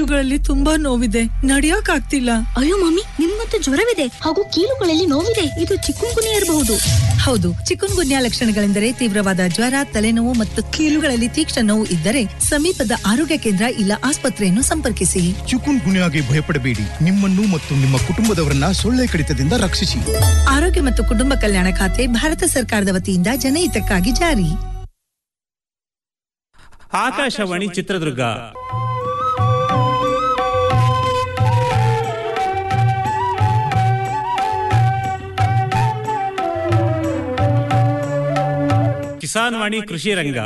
ಕಾಲುಗಳಲ್ಲಿ ತುಂಬಾ ನೋವಿದೆ ನಡಿಯಕ್ ಆಗ್ತಿಲ್ಲ ಅಯ್ಯೋ ಮಮ್ಮಿ ನಿಮ್ಮಂತೂ ಜ್ವರವಿದೆ ಹಾಗೂ ಕೀಲುಗಳಲ್ಲಿ ನೋವಿದೆ ಇದು ಚಿಕ್ಕುಂಗುನಿ ಇರಬಹುದು ಹೌದು ಚಿಕನ್ ಗುನ್ಯಾ ಲಕ್ಷಣಗಳೆಂದರೆ ತೀವ್ರವಾದ ಜ್ವರ ತಲೆನೋವು ಮತ್ತು ಕೀಲುಗಳಲ್ಲಿ ತೀಕ್ಷ್ಣ ನೋವು ಇದ್ದರೆ ಸಮೀಪದ ಆರೋಗ್ಯ ಕೇಂದ್ರ ಇಲ್ಲ ಆಸ್ಪತ್ರೆಯನ್ನು ಸಂಪರ್ಕಿಸಿ ಚಿಕುನ್ ಗುನ್ಯಾಗೆ ಭಯಪಡಬೇಡಿ ನಿಮ್ಮನ್ನು ಮತ್ತು ನಿಮ್ಮ ಕುಟುಂಬದವರನ್ನ ಸೊಳ್ಳೆ ಕಡಿತದಿಂದ ರಕ್ಷಿಸಿ ಆರೋಗ್ಯ ಮತ್ತು ಕುಟುಂಬ ಕಲ್ಯಾಣ ಖಾತೆ ಭಾರತ ಸರ್ಕಾರದ ವತಿಯಿಂದ ಜನಹಿತಕ್ಕಾಗಿ ಜಾರಿ ಆಕಾಶವಾಣಿ ಚಿತ್ರದುರ್ಗ ಕಿಸಾನ್ ವಾಣಿ ಕೃಷಿ ರಂಗ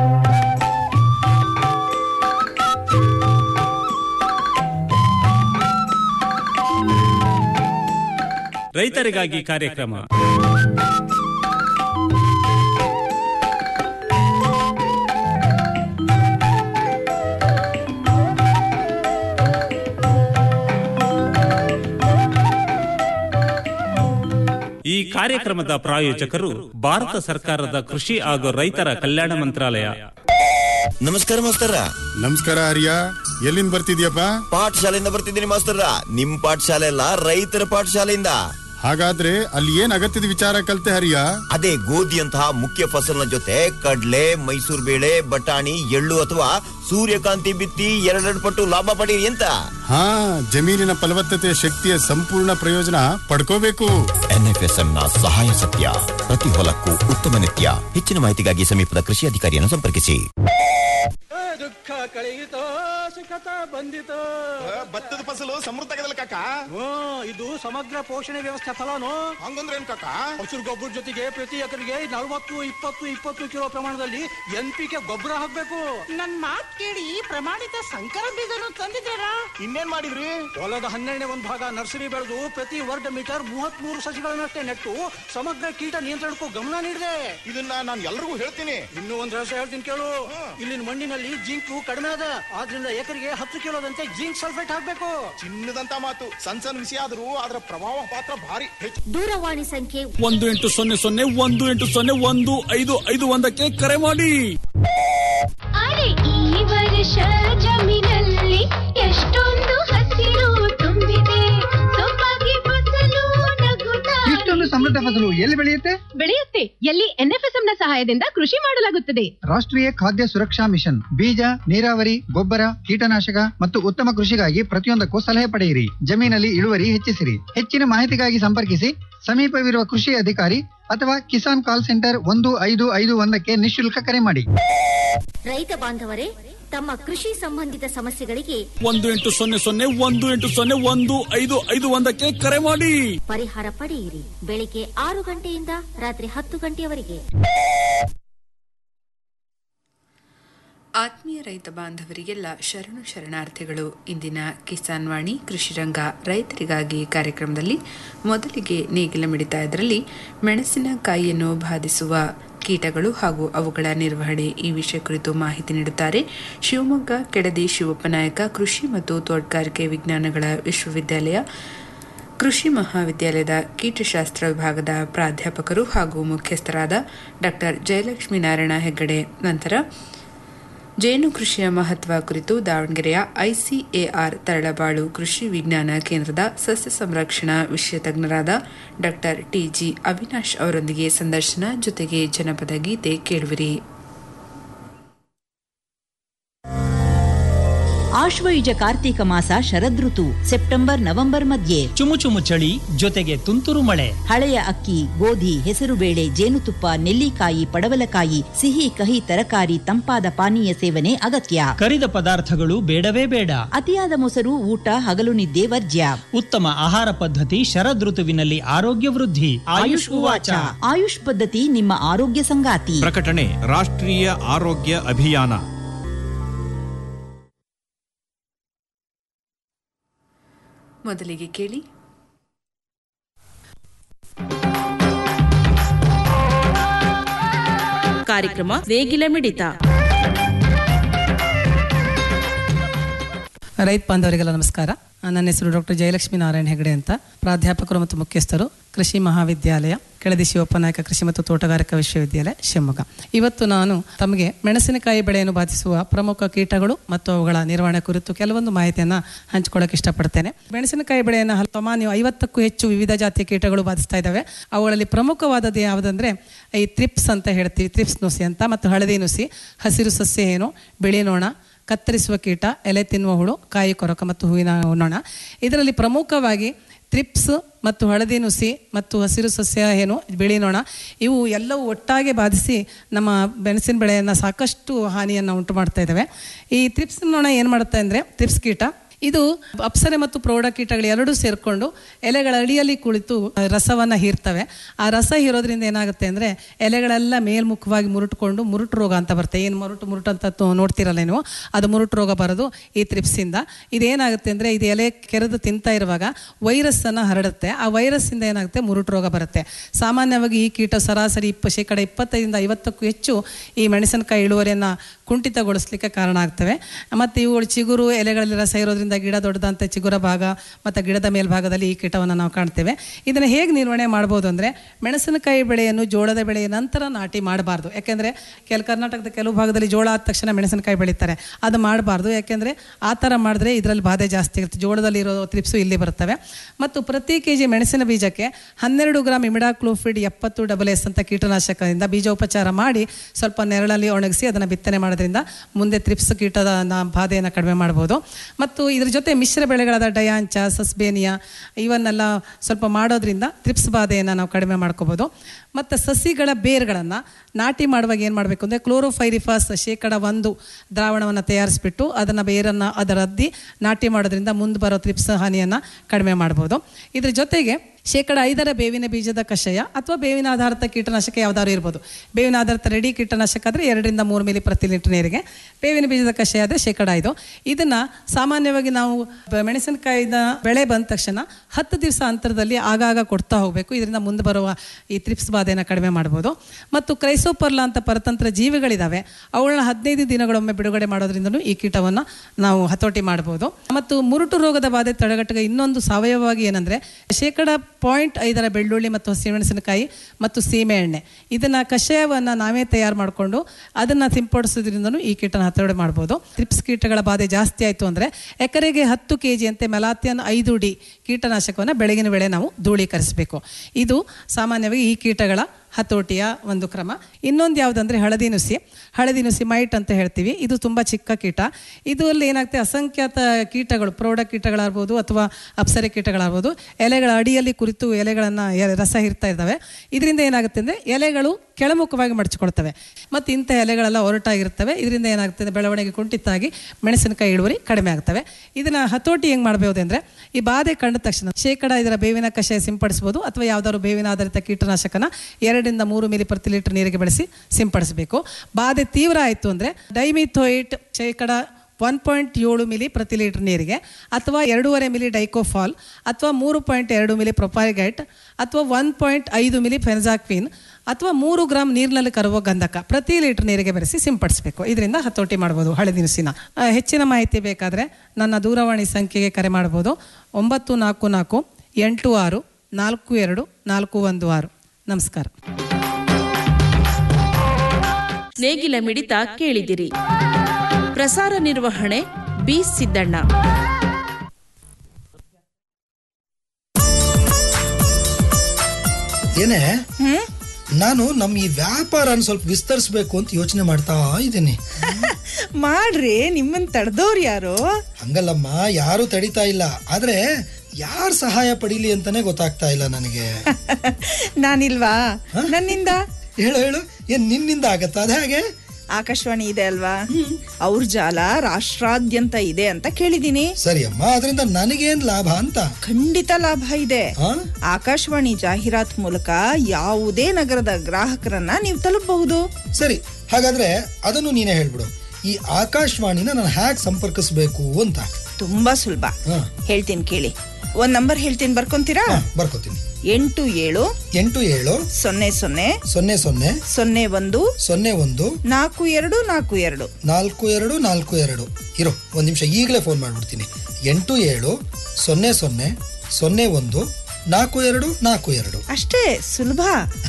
ರೈತರಿಗಾಗಿ ಕಾರ್ಯಕ್ರಮ ಈ ಕಾರ್ಯಕ್ರಮದ ಪ್ರಾಯೋಜಕರು ಭಾರತ ಸರ್ಕಾರದ ಕೃಷಿ ಹಾಗೂ ರೈತರ ಕಲ್ಯಾಣ ಮಂತ್ರಾಲಯ ನಮಸ್ಕಾರ ಮಾಸ್ತರ ನಮಸ್ಕಾರ ಹರಿಯ ಎಲ್ಲಿಂದ ಬರ್ತಿದ್ಯಪ್ಪ ಪಾಠಶಾಲೆಯಿಂದ ಬರ್ತಿದ್ದೀನಿ ಮಾಸ್ತರ ನಿಮ್ ಪಾಠಶಾಲೆ ಅಲ್ಲ ರೈತರ ಪಾಠಶಾಲೆಯಿಂದ ಹಾಗಾದ್ರೆ ಅಲ್ಲಿ ಏನ್ ಅಗತ್ಯದ ವಿಚಾರ ಕಲ್ತೆ ಹರಿಯ ಅದೇ ಗೋಧಿಯಂತಹ ಮುಖ್ಯ ಫಸಲಿನ ಜೊತೆ ಕಡ್ಲೆ ಮೈಸೂರು ಬೇಳೆ ಬಟಾಣಿ ಎಳ್ಳು ಅಥವಾ ಸೂರ್ಯಕಾಂತಿ ಬಿತ್ತಿ ಎರಡೆರಡು ಪಟ್ಟು ಲಾಭ ಪಡೀರಿ ಅಂತ ಹಾ ಜಮೀನಿನ ಫಲವತ್ತತೆ ಶಕ್ತಿಯ ಸಂಪೂರ್ಣ ಪ್ರಯೋಜನ ಪಡ್ಕೋಬೇಕು ಎನ್ಎಫ್ಎಸ್ಎಂ ನ ಸಹಾಯ ಸತ್ಯ ಪ್ರತಿ ಹೊಲಕ್ಕೂ ಉತ್ತಮ ನಿತ್ಯ ಹೆಚ್ಚಿನ ಮಾಹಿತಿಗಾಗಿ ಸಮೀಪದ ಕೃಷಿ ಅಧಿಕಾರಿಯನ್ನು ಸಂಪರ್ಕಿಸಿ ದುಃಖ ಕಳೆಯಿತೋ ಸುಖತ ಬಂದಿತೋ ಭತ್ತದ ಫಸಲು ಸಮೃದ್ಧ ಕಾಕ ಹ್ಮ್, ಇದು ಸಮಗ್ರ ಪೋಷಣೆ ವ್ಯವಸ್ಥೆ ಫಲನು ಹಂಗಂದ್ರೆ ಏನ್ ಕಾಕ ಹಸಿರು ಗೊಬ್ಬರ ಜೊತೆಗೆ ಪ್ರತಿ ಎಕರೆಗೆ ನಲವತ್ತು ಇಪ್ಪತ್ತು ಇಪ್ಪತ್ತು ಕಿಲೋ ಪ್ರಮಾಣದಲ್ಲಿ ಎನ್ ಪಿ ಕೆ ಗೊಬ್ಬರ ಹಾಕ್ಬೇಕು ನನ್ ಮಾತ್ ಕೇಳಿ ಪ್ರಮಾಣಿತ ಸಂಕರ ಬೀಜನು ತಂದಿದ್ದೀರಾ ಇನ್ನೇನ್ ಮಾಡಿದ್ರಿ ಹೊಲದ ಹನ್ನೆರಡನೇ ಒಂದು ಭಾಗ ನರ್ಸರಿ ಬೆಳೆದು ಪ್ರತಿ ವರ್ಗ ಮೀಟರ್ ಮೂವತ್ತ್ ಮೂರು ಸಸಿಗಳನ್ನಷ್ಟೇ ನೆಟ್ಟು ಸಮಗ್ರ ಕೀಟ ನಿಯಂತ್ರಣಕ್ಕೂ ಗಮನ ನೀಡಿದೆ ಇದನ್ನ ನಾನು ಎಲ್ರಿಗೂ ಹೇಳ್ತೀನಿ ಇನ್ನೂ ಒಂದ್ ರಹಸ್ಯ ಹೇಳ್ತೀನಿ ಕೇಳು ಇಲ್ಲಿನ ಮಣ್ಣಿನಲ್ಲಿ ಜಿಂಕು ಕಡಿಮೆ ಅದ ಆದ್ರಿಂದ ಎಕರೆಗೆ ಹತ್ತು ಕಿಲೋದಂತೆ ಜಿಂಕ್ ಸಲ್ಫೇಟ್ ಹಾಕ್ಬೇಕು ಚಿನ್ನದಂತ ಮಾತು ಸಣ್ಣ ಸಣ್ಣ ವಿಷಯ ಆದ್ರೂ ಅದರ ಪ್ರಭಾವ ಪಾತ್ರ ಭಾರಿ ಹೆಚ್ಚು ದೂರವಾಣಿ ಸಂಖ್ಯೆ ಒಂದು ಎಂಟು ಸೊನ್ನೆ ಸೊನ್ನೆ ಒಂದು ಎಂಟು ಸೊನ್ನೆ ಒಂದು ಐದು ಐದು ಒಂದಕ್ಕೆ ಕರೆ ಮಾಡಿ ಅರೆ ಈ ವರ್ಷ ಜಮೀನಲ್ಲಿ ಎಷ್ಟೊಂದು ಹಸಿರು ತುಂಬಿದೆ ಸೊಬಗೆ ಫಸಲು ನಗುತ್ತಾ ಇಷ್ಟೊಂದು ಸಮೃದ್ಧ ಫಸಲು ಎಲ್ಲಿ ಬೆಳೆಯುತ್ತೆ ಬೆಳೆಯುತ್ತೆ ಎಲ್ಲಿ ಎನ್ಎಫ್ಎಸ್ಎಂ ನ ಸಹಾಯದಿಂದ ಕೃಷಿ ಮಾಡಲಾಗುತ್ತದೆ ರಾಷ್ಟ್ರೀಯ ಖಾದ್ಯ ಸುರಕ್ಷಾ ಮಿಷನ್ ಬೀಜ ನೀರಾವರಿ ಗೊಬ್ಬರ ಕೀಟನಾಶಕ ಮತ್ತು ಉತ್ತಮ ಕೃಷಿಗಾಗಿ ಪ್ರತಿಯೊಂದಕ್ಕೂ ಸಲಹೆ ಪಡೆಯಿರಿ ಜಮೀನಲ್ಲಿ ಇಳುವರಿ ಹೆಚ್ಚಿಸಿರಿ ಹೆಚ್ಚಿನ ಮಾಹಿತಿಗಾಗಿ ಸಂಪರ್ಕಿಸಿ ಸಮೀಪವಿರುವ ಕೃಷಿ ಅಧಿಕಾರಿ ಅಥವಾ ಕಿಸಾನ್ ಕಾಲ್ ಸೆಂಟರ್ ಒಂದು ಐದು ಐದು ಒಂದಕ್ಕೆ ನಿಶುಲ್ಕ ಕರೆ ಮಾಡಿ ರೈತ ಬಾಂಧವರೇ ತಮ್ಮ ಕೃಷಿ ಸಂಬಂಧಿತ ಸಮಸ್ಯೆಗಳಿಗೆ ಒಂದು ಎಂಟು ಸೊನ್ನೆ ಸೊನ್ನೆ ಒಂದು ಎಂಟು ಸೊನ್ನೆ ಒಂದು ಐದು ಐದು ಒಂದಕ್ಕೆ ಕರೆ ಮಾಡಿ ಪರಿಹಾರ ಪಡೆಯಿರಿ ಬೆಳಿಗ್ಗೆ ಆರು ಗಂಟೆಯಿಂದ ರಾತ್ರಿ ಹತ್ತು ಗಂಟೆಯವರೆಗೆ ಆತ್ಮೀಯ ರೈತ ಬಾಂಧವರಿಗೆಲ್ಲ ಶರಣು ಶರಣಾರ್ಥಿಗಳು ಇಂದಿನ ಕಿಸಾನ್ ವಾಣಿ ಕೃಷಿರಂಗ ರೈತರಿಗಾಗಿ ಕಾರ್ಯಕ್ರಮದಲ್ಲಿ ಮೊದಲಿಗೆ ನೇಗಿಲ ಮಿಡಿತ ಇದರಲ್ಲಿ ಮೆಣಸಿನಕಾಯಿಯನ್ನು ಬಾಧಿಸುವ ಕೀಟಗಳು ಹಾಗೂ ಅವುಗಳ ನಿರ್ವಹಣೆ ಈ ವಿಷಯ ಕುರಿತು ಮಾಹಿತಿ ನೀಡುತ್ತಾರೆ ಶಿವಮೊಗ್ಗ ಕೆಡದಿ ಶಿವಪ್ಪನಾಯಕ ಕೃಷಿ ಮತ್ತು ತೋಟಗಾರಿಕೆ ವಿಜ್ಞಾನಗಳ ವಿಶ್ವವಿದ್ಯಾಲಯ ಕೃಷಿ ಮಹಾವಿದ್ಯಾಲಯದ ಕೀಟಶಾಸ್ತ್ರ ವಿಭಾಗದ ಪ್ರಾಧ್ಯಾಪಕರು ಹಾಗೂ ಮುಖ್ಯಸ್ಥರಾದ ಡಾಕ್ಟರ್ ಜಯಲಕ್ಷ್ಮೀ ನಾರಾಯಣ ಹೆಗ್ಗಡೆ ನಂತರ ಜೇನು ಕೃಷಿಯ ಮಹತ್ವ ಕುರಿತು ದಾವಣಗೆರೆಯ ಐಸಿಎಆರ್ ತರಳಬಾಳು ಕೃಷಿ ವಿಜ್ಞಾನ ಕೇಂದ್ರದ ಸಸ್ಯ ಸಂರಕ್ಷಣಾ ವಿಷಯ ತಜ್ಞರಾದ ಡಾಕ್ಟರ್ ಟಿಜಿ ಅವಿನಾಶ್ ಅವರೊಂದಿಗೆ ಸಂದರ್ಶನ ಜೊತೆಗೆ ಜನಪದ ಗೀತೆ ಕೇಳುವಿರಿ ಆಶ್ವಯುಜ ಕಾರ್ತೀಕ ಮಾಸ ಶರದೃತು ಸೆಪ್ಟೆಂಬರ್ ನವೆಂಬರ್ ಮಧ್ಯೆ ಚುಮು ಚುಮು ಚಳಿ ಜೊತೆಗೆ ತುಂತುರು ಮಳೆ ಹಳೆಯ ಅಕ್ಕಿ ಗೋಧಿ ಹೆಸರುಬೇಳೆ ಜೇನುತುಪ್ಪ ನೆಲ್ಲಿಕಾಯಿ ಪಡವಲಕಾಯಿ ಸಿಹಿ ಕಹಿ ತರಕಾರಿ ತಂಪಾದ ಪಾನೀಯ ಸೇವನೆ ಅಗತ್ಯ ಕರಿದ ಪದಾರ್ಥಗಳು ಬೇಡವೇ ಬೇಡ ಅತಿಯಾದ ಮೊಸರು ಊಟ ಹಗಲು ನಿದ್ದೆ ವರ್ಜ್ಯ ಉತ್ತಮ ಆಹಾರ ಪದ್ಧತಿ ಶರದೃತುವಿನಲ್ಲಿ ಆರೋಗ್ಯ ವೃದ್ಧಿ ಆಯುಷ್ ಉವಾಚ ಆಯುಷ್ ಪದ್ಧತಿ ನಿಮ್ಮ ಆರೋಗ್ಯ ಸಂಗಾತಿ ಪ್ರಕಟಣೆ ರಾಷ್ಟ್ರೀಯ ಆರೋಗ್ಯ ಅಭಿಯಾನ ಮೊದಲಿಗೆ ಕೇಳಿ ಕಾರ್ಯಕ್ರಮ ನೇಗಿಲ ಮಿಡಿತ ರೈತ ಬಾಂಧವರಿಗೆಲ್ಲ ನಮಸ್ಕಾರ ನನ್ನ ಹೆಸರು ಡಾಕ್ಟರ್ ಜಯಲಕ್ಷ್ಮಿ ನಾರಾಯಣ ಹೆಗಡೆ ಅಂತ ಪ್ರಾಧ್ಯಾಪಕರು ಮತ್ತು ಮುಖ್ಯಸ್ಥರು ಕೃಷಿ ಮಹಾವಿದ್ಯಾಲಯ ಕೆಳದಿ ಶಿವಪ್ಪನಾಯಕ ಕೃಷಿ ಮತ್ತು ತೋಟಗಾರಿಕಾ ವಿಶ್ವವಿದ್ಯಾಲಯ ಶಿವಮೊಗ್ಗ ಇವತ್ತು ನಾನು ತಮಗೆ ಮೆಣಸಿನಕಾಯಿ ಬೆಳೆಯನ್ನು ಬಾಧಿಸುವ ಪ್ರಮುಖ ಕೀಟಗಳು ಮತ್ತು ಅವುಗಳ ನಿರ್ವಹಣೆ ಕುರಿತು ಕೆಲವೊಂದು ಮಾಹಿತಿಯನ್ನು ಹಂಚಿಕೊಳ್ಳಕ್ಕೆ ಇಷ್ಟಪಡ್ತೇನೆ ಮೆಣಸಿನಕಾಯಿ ಬೆಳೆಯನ್ನು ಹಲ- ಸಾಮಾನ್ಯ ಐವತ್ತಕ್ಕೂ ಹೆಚ್ಚು ವಿವಿಧ ಜಾತಿಯ ಕೀಟಗಳು ಬಾಧಿಸ್ತಾ ಇದ್ದಾವೆ ಅವುಗಳಲ್ಲಿ ಪ್ರಮುಖವಾದದ್ದು ಯಾವುದಂದ್ರೆ ಈ ತ್ರಿಪ್ಸ್ ಅಂತ ಹೇಳ್ತೀವಿ ತ್ರಿಪ್ಸ್ ನುಸಿ ಅಂತ ಮತ್ತು ಹಳದಿ ನುಸಿ ಹಸಿರು ಸಸ್ಯ ಏನು ಬಿಳಿ ನೋಣ ಕತ್ತರಿಸುವ ಕೀಟ ಎಲೆ ತಿನ್ನುವ ಹುಳು ಕಾಯಿ ಕೊರಕ ಮತ್ತು ಹೂವಿನ ನೊಣ ಇದರಲ್ಲಿ ಪ್ರಮುಖವಾಗಿ ತ್ರಿಪ್ಸ್ ಮತ್ತು ಹಳದಿ ನುಸಿ ಮತ್ತು ಹಸಿರು ಸಸ್ಯ ಏನು ಬಿಳಿ ನೊಣ ಇವು ಎಲ್ಲವೂ ಒಟ್ಟಾಗಿ ಬಾಧಿಸಿ ನಮ್ಮ ಮೆಣಸಿನ ಬೆಳೆಯನ್ನು ಸಾಕಷ್ಟು ಹಾನಿಯನ್ನು ಉಂಟು ಮಾಡ್ತಾ ಇದ್ದಾವೆ ಈ ತ್ರಿಪ್ಸ್ ನೊಣ ಏನು ಮಾಡುತ್ತೆ ಅಂದರೆ ತ್ರಿಪ್ಸ್ ಕೀಟ ಇದು ಅಪ್ಸರೆ ಮತ್ತು ಪ್ರೌಢ ಕೀಟಗಳು ಎರಡೂ ಸೇರಿಕೊಂಡು ಎಲೆಗಳ ಅಡಿಯಲ್ಲಿ ಕುಳಿತು ರಸವನ್ನು ಹೀರ್ತವೆ ಆ ರಸ ಹೀರೋದ್ರಿಂದ ಏನಾಗುತ್ತೆ ಅಂದರೆ ಎಲೆಗಳೆಲ್ಲ ಮೇಲ್ಮುಖವಾಗಿ ಮುರುಟ್ಕೊಂಡು ಮುರುಟು ರೋಗ ಅಂತ ಬರುತ್ತೆ ಏನು ಮುರುಟು ಮುರುಟು ಅಂತ ತೋ- ನೋಡ್ತಿರಲ್ಲ ನೀವು ಅದು ಮುರುಟು ರೋಗ ಬರೋದು ಈ ತ್ರಿಪ್ಸಿಂದ ಇದೇನಾಗುತ್ತೆ ಅಂದರೆ ಇದು ಎಲೆ ಕೆರೆದು ತಿಂತಾ ಇರುವಾಗ ವೈರಸ್ಸನ್ನು ಹರಡುತ್ತೆ ಆ ವೈರಸ್ಸಿಂದ ಏನಾಗುತ್ತೆ ಮುರುಟು ರೋಗ ಬರುತ್ತೆ ಸಾಮಾನ್ಯವಾಗಿ ಈ ಕೀಟ ಸರಾಸರಿ ಇಪ್ಪ ಶೇಕಡ ಇಪ್ಪತ್ತೈದಿಂದ ಐವತ್ತಕ್ಕೂ ಹೆಚ್ಚು ಈ ಮೆಣಸಿನಕಾಯಿ ಇಳುವರಿಯನ್ನು ಕುಂಠಿತಗೊಳಿಸ್ಲಿಕ್ಕೆ ಕಾರಣ ಆಗ್ತವೆ ಮತ್ತು ಇವುಗಳು ಚಿಗುರು ಎಲೆಗಳಲ್ಲಿ ರಸ ಇರೋದ್ರಿಂದ ಗಿಡ ದೊಡ್ಡದಂತೆ ಚಿಗುರ ಭಾಗ ಮತ್ತು ಗಿಡದ ಮೇಲ್ಭಾಗದಲ್ಲಿ ಈ ಕೀಟವನ್ನು ನಾವು ಕಾಣ್ತೇವೆ ಇದನ್ನು ಹೇಗೆ ನಿರ್ವಹಣೆ ಮಾಡ್ಬೋದು ಅಂದರೆ ಮೆಣಸಿನಕಾಯಿ ಬೆಳೆಯನ್ನು ಜೋಳದ ಬೆಳೆಯ ನಂತರ ನಾಟಿ ಮಾಡಬಾರ್ದು ಯಾಕೆಂದರೆ ಕೆಲ ಕರ್ನಾಟಕದ ಕೆಲವು ಭಾಗದಲ್ಲಿ ಜೋಳ ಆದ ತಕ್ಷಣ ಮೆಣಸಿನಕಾಯಿ ಬೆಳೀತಾರೆ ಅದು ಮಾಡಬಾರ್ದು ಯಾಕೆಂದರೆ ಆ ಥರ ಮಾಡಿದ್ರೆ ಇದರಲ್ಲಿ ಬಾಧೆ ಜಾಸ್ತಿ ಇರುತ್ತೆ ಜೋಳದಲ್ಲಿ ಇರೋ ತ್ರಿಪ್ಸು ಇಲ್ಲಿ ಬರ್ತವೆ ಮತ್ತು ಪ್ರತಿ ಕೆ ಜಿ ಮೆಣಸಿನ ಬೀಜಕ್ಕೆ ಹನ್ನೆರಡು ಗ್ರಾಮ್ ಇಮಿಡಾಕ್ಲೋಫಿಡ್ ಎಪ್ಪತ್ತು ಡಬಲ್ ಎಸ್ ಅಂತ ಕೀಟನಾಶಕದಿಂದ ಬೀಜೋಪಚಾರ ಮಾಡಿ ಸ್ವಲ್ಪ ನೆರಳಲ್ಲಿ ಒಣಗಿಸಿ ಅದನ್ನು ಬಿತ್ತನೆ ಮಾಡೋದ್ರಿಂದ ಮುಂದೆ ತ್ರಿಪ್ಸ್ ಕೀಟದ ನ- ಬಾಧೆಯನ್ನು ಕಡಿಮೆ ಮಾಡ್ಬೋದು ಮತ್ತು ಇದ್ರ ಜೊತೆ ಮಿಶ್ರ ಬೆಳೆಗಳಾದ ಡಯಾಂಚ ಸಸ್ಬೇನಿಯಾ ಇವನ್ನೆಲ್ಲ ಸ್ವಲ್ಪ ಮಾಡೋದ್ರಿಂದ ತ್ರಿಪ್ಸ್ ಬಾಧೆಯನ್ನು ನಾವು ಕಡಿಮೆ ಮಾಡ್ಕೋಬೋದು ಮತ್ತು ಸಸಿಗಳ ಬೇರುಗಳನ್ನು ನಾಟಿ ಮಾಡುವಾಗ ಏನು ಮಾಡಬೇಕು ಅಂದರೆ ಕ್ಲೋರೋಫೈರಿಫಾಸ್ ಶೇಕಡ ಒಂದು ದ್ರಾವಣವನ್ನು ತಯಾರಿಸಿಬಿಟ್ಟು ಅದನ್ನು ಬೇರನ್ನು ಅದರ ಅದ್ದಿ ನಾಟಿ ಮಾಡೋದ್ರಿಂದ ಮುಂದೆ ಬರೋ ತ್ರಿಪ್ಸ್ ಹಾನಿಯನ್ನು ಕಡಿಮೆ ಮಾಡ್ಬೋದು ಇದ್ರ ಜೊತೆಗೆ ಶೇಕಡ ಐದರ ಬೇವಿನ ಬೀಜದ ಕಷಾಯ ಅಥವಾ ಬೇವಿನ ಆಧಾರಿತ ಕೀಟನಾಶಕ ಯಾವ್ದಾದ್ರು ಇರ್ಬೋದು ಬೇವಿನ ಆಧಾರಿತ ರೆಡಿ ಕೀಟನಾಶಕ ಆದರೆ ಎರಡರಿಂದ ಮೂರು ಮಿಲಿ ಪ್ರತಿ ಲೀಟರ್ ನೀರಿಗೆ ಬೇವಿನ ಬೀಜದ ಕಷಾಯ ಆದರೆ ಶೇಕಡ ಐದು ಇದನ್ನು ಸಾಮಾನ್ಯವಾಗಿ ನಾವು ಬ- ಮೆಣಸಿನಕಾಯಿನ ಬೆಳೆ ಬಂದ ತಕ್ಷಣ ಹತ್ತು ದಿವಸ ಅಂತರದಲ್ಲಿ ಆಗಾಗ ಕೊಡ್ತಾ ಹೋಗಬೇಕು ಇದರಿಂದ ಮುಂದೆ ಬರುವ ಈ ತ್ರಿಪ್ಸ್ ಬಾಧೆಯನ್ನು ಕಡಿಮೆ ಮಾಡ್ಬೋದು ಮತ್ತು ಕ್ರೈಸೋಪರ್ಲ ಅಂತ ಪರತಂತ್ರ ಜೀವಿಗಳಿದ್ದಾವೆ ಅವುಗಳನ್ನ ಹದಿನೈದು ದಿನಗಳೊಮ್ಮೆ ಬಿಡುಗಡೆ ಮಾಡೋದ್ರಿಂದಲೂ ಈ ಕೀಟವನ್ನು ನಾವು ಹತೋಟಿ ಮಾಡ್ಬೋದು ಮತ್ತು ಮುರುಟು ರೋಗದ ಬಾಧೆ ತಡೆಗಟ್ಟಗೆ ಇನ್ನೊಂದು ಸಾವಯವವಾಗಿ ಏನಂದರೆ ಶೇಕಡ ಪಾಯಿಂಟ್ ಐದರ ಬೆಳ್ಳುಳ್ಳಿ ಮತ್ತು ಹಸಿಮೆಣಸಿನಕಾಯಿ ಮತ್ತು ಸೀಮೆ ಎಣ್ಣೆ ಇದನ್ನು ಕಷಾಯವನ್ನು ನಾವೇ ತಯಾರು ಮಾಡಿಕೊಂಡು ಅದನ್ನು ಸಿಂಪಡಿಸೋದ್ರಿಂದನೂ ಈ ಕೀಟನ ಹತೋಟಿ ಮಾಡ್ಬೋದು ತ್ರಿಪ್ಸ್ ಕೀಟಗಳ ಬಾಧೆ ಜಾಸ್ತಿ ಆಯಿತು ಅಂದರೆ ಎಕರೆಗೆ ಹತ್ತು ಕೆ ಜಿಯಂತೆ ಮೆಲಾಥಿಯನ್ ಐದು ಡಿ ಕೀಟನಾಶಕವನ್ನು ಬೆಳಗಿನ ವೇಳೆ ನಾವು ಧೂಳೀಕರಿಸಬೇಕು ಇದು ಸಾಮಾನ್ಯವಾಗಿ ಈ ಕೀಟಗಳ ಹತೋಟಿಯ ಒಂದು ಕ್ರಮ ಇನ್ನೊಂದು ಯಾವುದಂದ್ರೆ ಹಳದಿ ನುಸಿ ಹಳದಿ ನುಸಿ ಮೈಟ್ ಅಂತ ಹೇಳ್ತೀವಿ ಇದು ತುಂಬ ಚಿಕ್ಕ ಕೀಟ ಇದರಲ್ಲಿ ಏನಾಗುತ್ತೆ ಅಸಂಖ್ಯಾತ ಕೀಟಗಳು ಪ್ರೌಢ ಕೀಟಗಳಾಗ್ಬೋದು ಅಥವಾ ಅಪ್ಸರೆ ಕೀಟಗಳಾಗ್ಬೋದು ಎಲೆಗಳ ಅಡಿಯಲ್ಲಿ ಕುರಿತು ಎಲೆಗಳನ್ನು ರಸ ಹೀರ್ತಾ ಇದ್ದಾವೆ ಇದರಿಂದ ಏನಾಗುತ್ತೆ ಅಂದರೆ ಎಲೆಗಳು ಕೆಳಮುಖವಾಗಿ ಮಡಚಿಕೊಳ್ತವೆ ಮತ್ತು ಇಂಥ ಎಲೆಗಳೆಲ್ಲ ಹೊರಟಾಗಿರ್ತವೆ ಇದರಿಂದ ಏನಾಗ್ತದೆ ಬೆಳವಣಿಗೆ ಕುಂಠಿತಾಗಿ ಮೆಣಸಿನಕಾಯಿ ಇಳುವರಿ ಕಡಿಮೆ ಆಗ್ತವೆ ಇದನ್ನು ಹತೋಟಿ ಹೆಂಗೆ ಮಾಡಬಹುದು ಅಂದರೆ ಈ ಬಾಧೆ ಕಂಡ ತಕ್ಷಣ ಶೇಕಡ ಇದರ ಬೇವಿನ ಕಷಾಯ ಸಿಂಪಡಿಸ್ಬೋದು ಅಥವಾ ಯಾವ್ದಾದ್ರು ಬೇವಿನ ಆಧಾರಿತ ಕೀಟನಾಶಕನ ಎರಡರಿಂದ ಮೂರು ಮಿಲಿ ಪ್ರತಿ ಲೀಟರ್ ನೀರಿಗೆ ಬೆಳೆಸಿ ಸಿಂಪಡಿಸಬೇಕು ಬಾಧೆ ತೀವ್ರ ಆಯಿತು ಅಂದರೆ ಡೈಮಿಥೋಯಿಟ್ ಶೇಕಡ ಒನ್ ಪಾಯಿಂಟ್ ಏಳು ಮಿಲಿ ಪ್ರತಿ ಲೀಟರ್ ನೀರಿಗೆ ಅಥವಾ ಎರಡೂವರೆ ಮಿಲಿ ಡೈಕೋಫಾಲ್ ಅಥವಾ ಮೂರು ಪಾಯಿಂಟ್ ಎರಡು ಮಿಲಿ ಪ್ರೊಪಾರಿಗೈಟ್ ಅಥವಾ ಒನ್ ಪಾಯಿಂಟ್ ಐದು ಮಿಲಿ ಫೆನ್ಸಾಕ್ವಿನ್ ಅಥವಾ ಮೂರು ಗ್ರಾಮ್ ನೀರಿನಲ್ಲಿ ಕರುವ ಗಂಧಕ ಪ್ರತಿ ಲೀಟರ್ ನೀರಿಗೆ ಬೆರೆಸಿ ಸಿಂಪಡಿಸಬೇಕು ಇದರಿಂದ ಹತೋಟಿ ಮಾಡ್ಬೋದು ಹಳೆ ದಿನಸಿನ ಆ, ಹೆಚ್ಚಿನ ಮಾಹಿತಿ ಬೇಕಾದರೆ ನನ್ನ ದೂರವಾಣಿ ಸಂಖ್ಯೆಗೆ ಕರೆ ಮಾಡ್ಬೋದು ಒಂಬತ್ತು ನಾಲ್ಕು ನಾಲ್ಕು ಎಂಟು ಆರು ನಾಲ್ಕು ಎರಡು ನಾಲ್ಕು ಒಂದು ಆರು ನಮಸ್ಕಾರ ನೇಗಿಲ ಮಿಡಿತ ಕೇಳಿದಿರಿ ಪ್ರಸಾರ ನಿರ್ವಹಣೆ ಬಿ ಸಿದ್ದಣ್ಣ ಏನೇ ನಾನು ನಮ್ಮ ಈ ವ್ಯಾಪಾರನ ಸ್ವಲ್ಪ ವಿಸ್ತರಿಸ್ಬೇಕು ಅಂತ ಯೋಚನೆ ಮಾಡ್ತಾ ಇದ್ದೀನಿ ಮಾಡ್ರಿ ನಿಮ್ಮನ್ ತಡೆದವ್ರು ಯಾರು ಹಂಗಲ್ಲಮ್ಮ ಯಾರು ತಡಿತಾ ಇಲ್ಲ ಆದ್ರೆ ಯಾರ್ ಸಹಾಯ ಪಡೀಲಿ ಅಂತಾನೆ ಗೊತ್ತಾಗ್ತಾ ಇಲ್ಲ ನನಗೆ ನಾನಿಲ್ವಾ ನನ್ನಿಂದ ಹೇಳು ಹೇಳು ಏನ್ ನಿನ್ನಿಂದ ಆಗತ್ತಾ ಅದ ಹಾಗೆ ಆಕಾಶವಾಣಿ ಇದೆ ಅಲ್ವಾ ಅವ್ರ ಜಾಲ ರಾಷ್ಟ್ರಾದ್ಯಂತ ಇದೆ ಅಂತ ಕೇಳಿದೀನಿ ಸರಿ ಅಮ್ಮ ಅದರಿಂದ ನನಗೇನ್ ಲಾಭ ಅಂತ ಖಂಡಿತ ಲಾಭ ಇದೆ ಆ? ಆಕಾಶವಾಣಿ ಜಾಹೀರಾತ್ ಮೂಲಕ ಯಾವುದೇ ನಗರದ ಗ್ರಾಹಕರನ್ನ ನೀವು ತಲುಪಬಹುದು ಸರಿ ಹಾಗಾದ್ರೆ ಅದನ್ನು ನೀನೇ ಹೇಳ್ಬಿಡು ಈ ಆಕಾಶವಾಣಿನ ನಾನು ಹ್ಯಾಕ್ ಸಂಪರ್ಕಿಸ್ಬೇಕು ಅಂತ ತುಂಬಾ ಸುಲಭ ಹಾ ಹೇಳ್ತೀನಿ ಕೇಳಿ ಒಂದ್ ನಂಬರ್ ಹೇಳ್ತೀನಿ ಬರ್ಕೊಂತೀರಾ ಬರ್ಕೋತೀನಿ ಎಂಟು ಏಳು ಎಂಟು ಏಳು ಸೊನ್ನೆ ಸೊನ್ನೆ ಸೊನ್ನೆ ಸೊನ್ನೆ ಸೊನ್ನೆ ಒಂದು ಸೊನ್ನೆ ಒಂದು ನಾಲ್ಕು ಎರಡು ನಾಲ್ಕು ಎರಡು ನಾಲ್ಕು ಎರಡು ನಾಲ್ಕು ಎರಡು ಇರೋ ಒಂದು ನಿಮಿಷ ಈಗಲೇ ಫೋನ್ ಮಾಡಿಬಿಡ್ತೀನಿ ಎಂಟು ಏಳು ಸೊನ್ನೆ ಸೊನ್ನೆ ಸೊನ್ನೆ ಒಂದು ನಾಲ್ಕು ಎರಡು ನಾಲ್ಕು ಎರಡು ಅಷ್ಟೇ ಸುಲಭ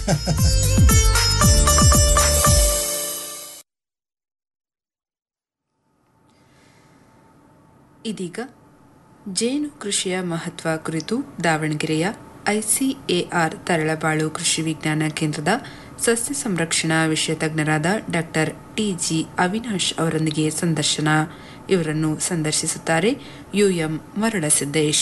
ಇದೀಗ ಜೇನು ಕೃಷಿಯ ಮಹತ್ವ ಕುರಿತು ದಾವಣಗೆರೆಯ ಐಸಿಎಆರ್ ತರಳಬಾಳು ಕೃಷಿ ವಿಜ್ಞಾನ ಕೇಂದ್ರದ ಸಸ್ಯ ಸಂರಕ್ಷಣಾ ವಿಷಯ ತಜ್ಞರಾದ ಡಾಕ್ಟರ್ ಟಿಜಿ ಅವಿನಾಶ್ ಅವರೊಂದಿಗೆ ಸಂದರ್ಶನ ಇವರನ್ನು ಸಂದರ್ಶಿಸುತ್ತಾರೆ ಯುಎಂ ಮರಳಸಿದ್ದೇಶ್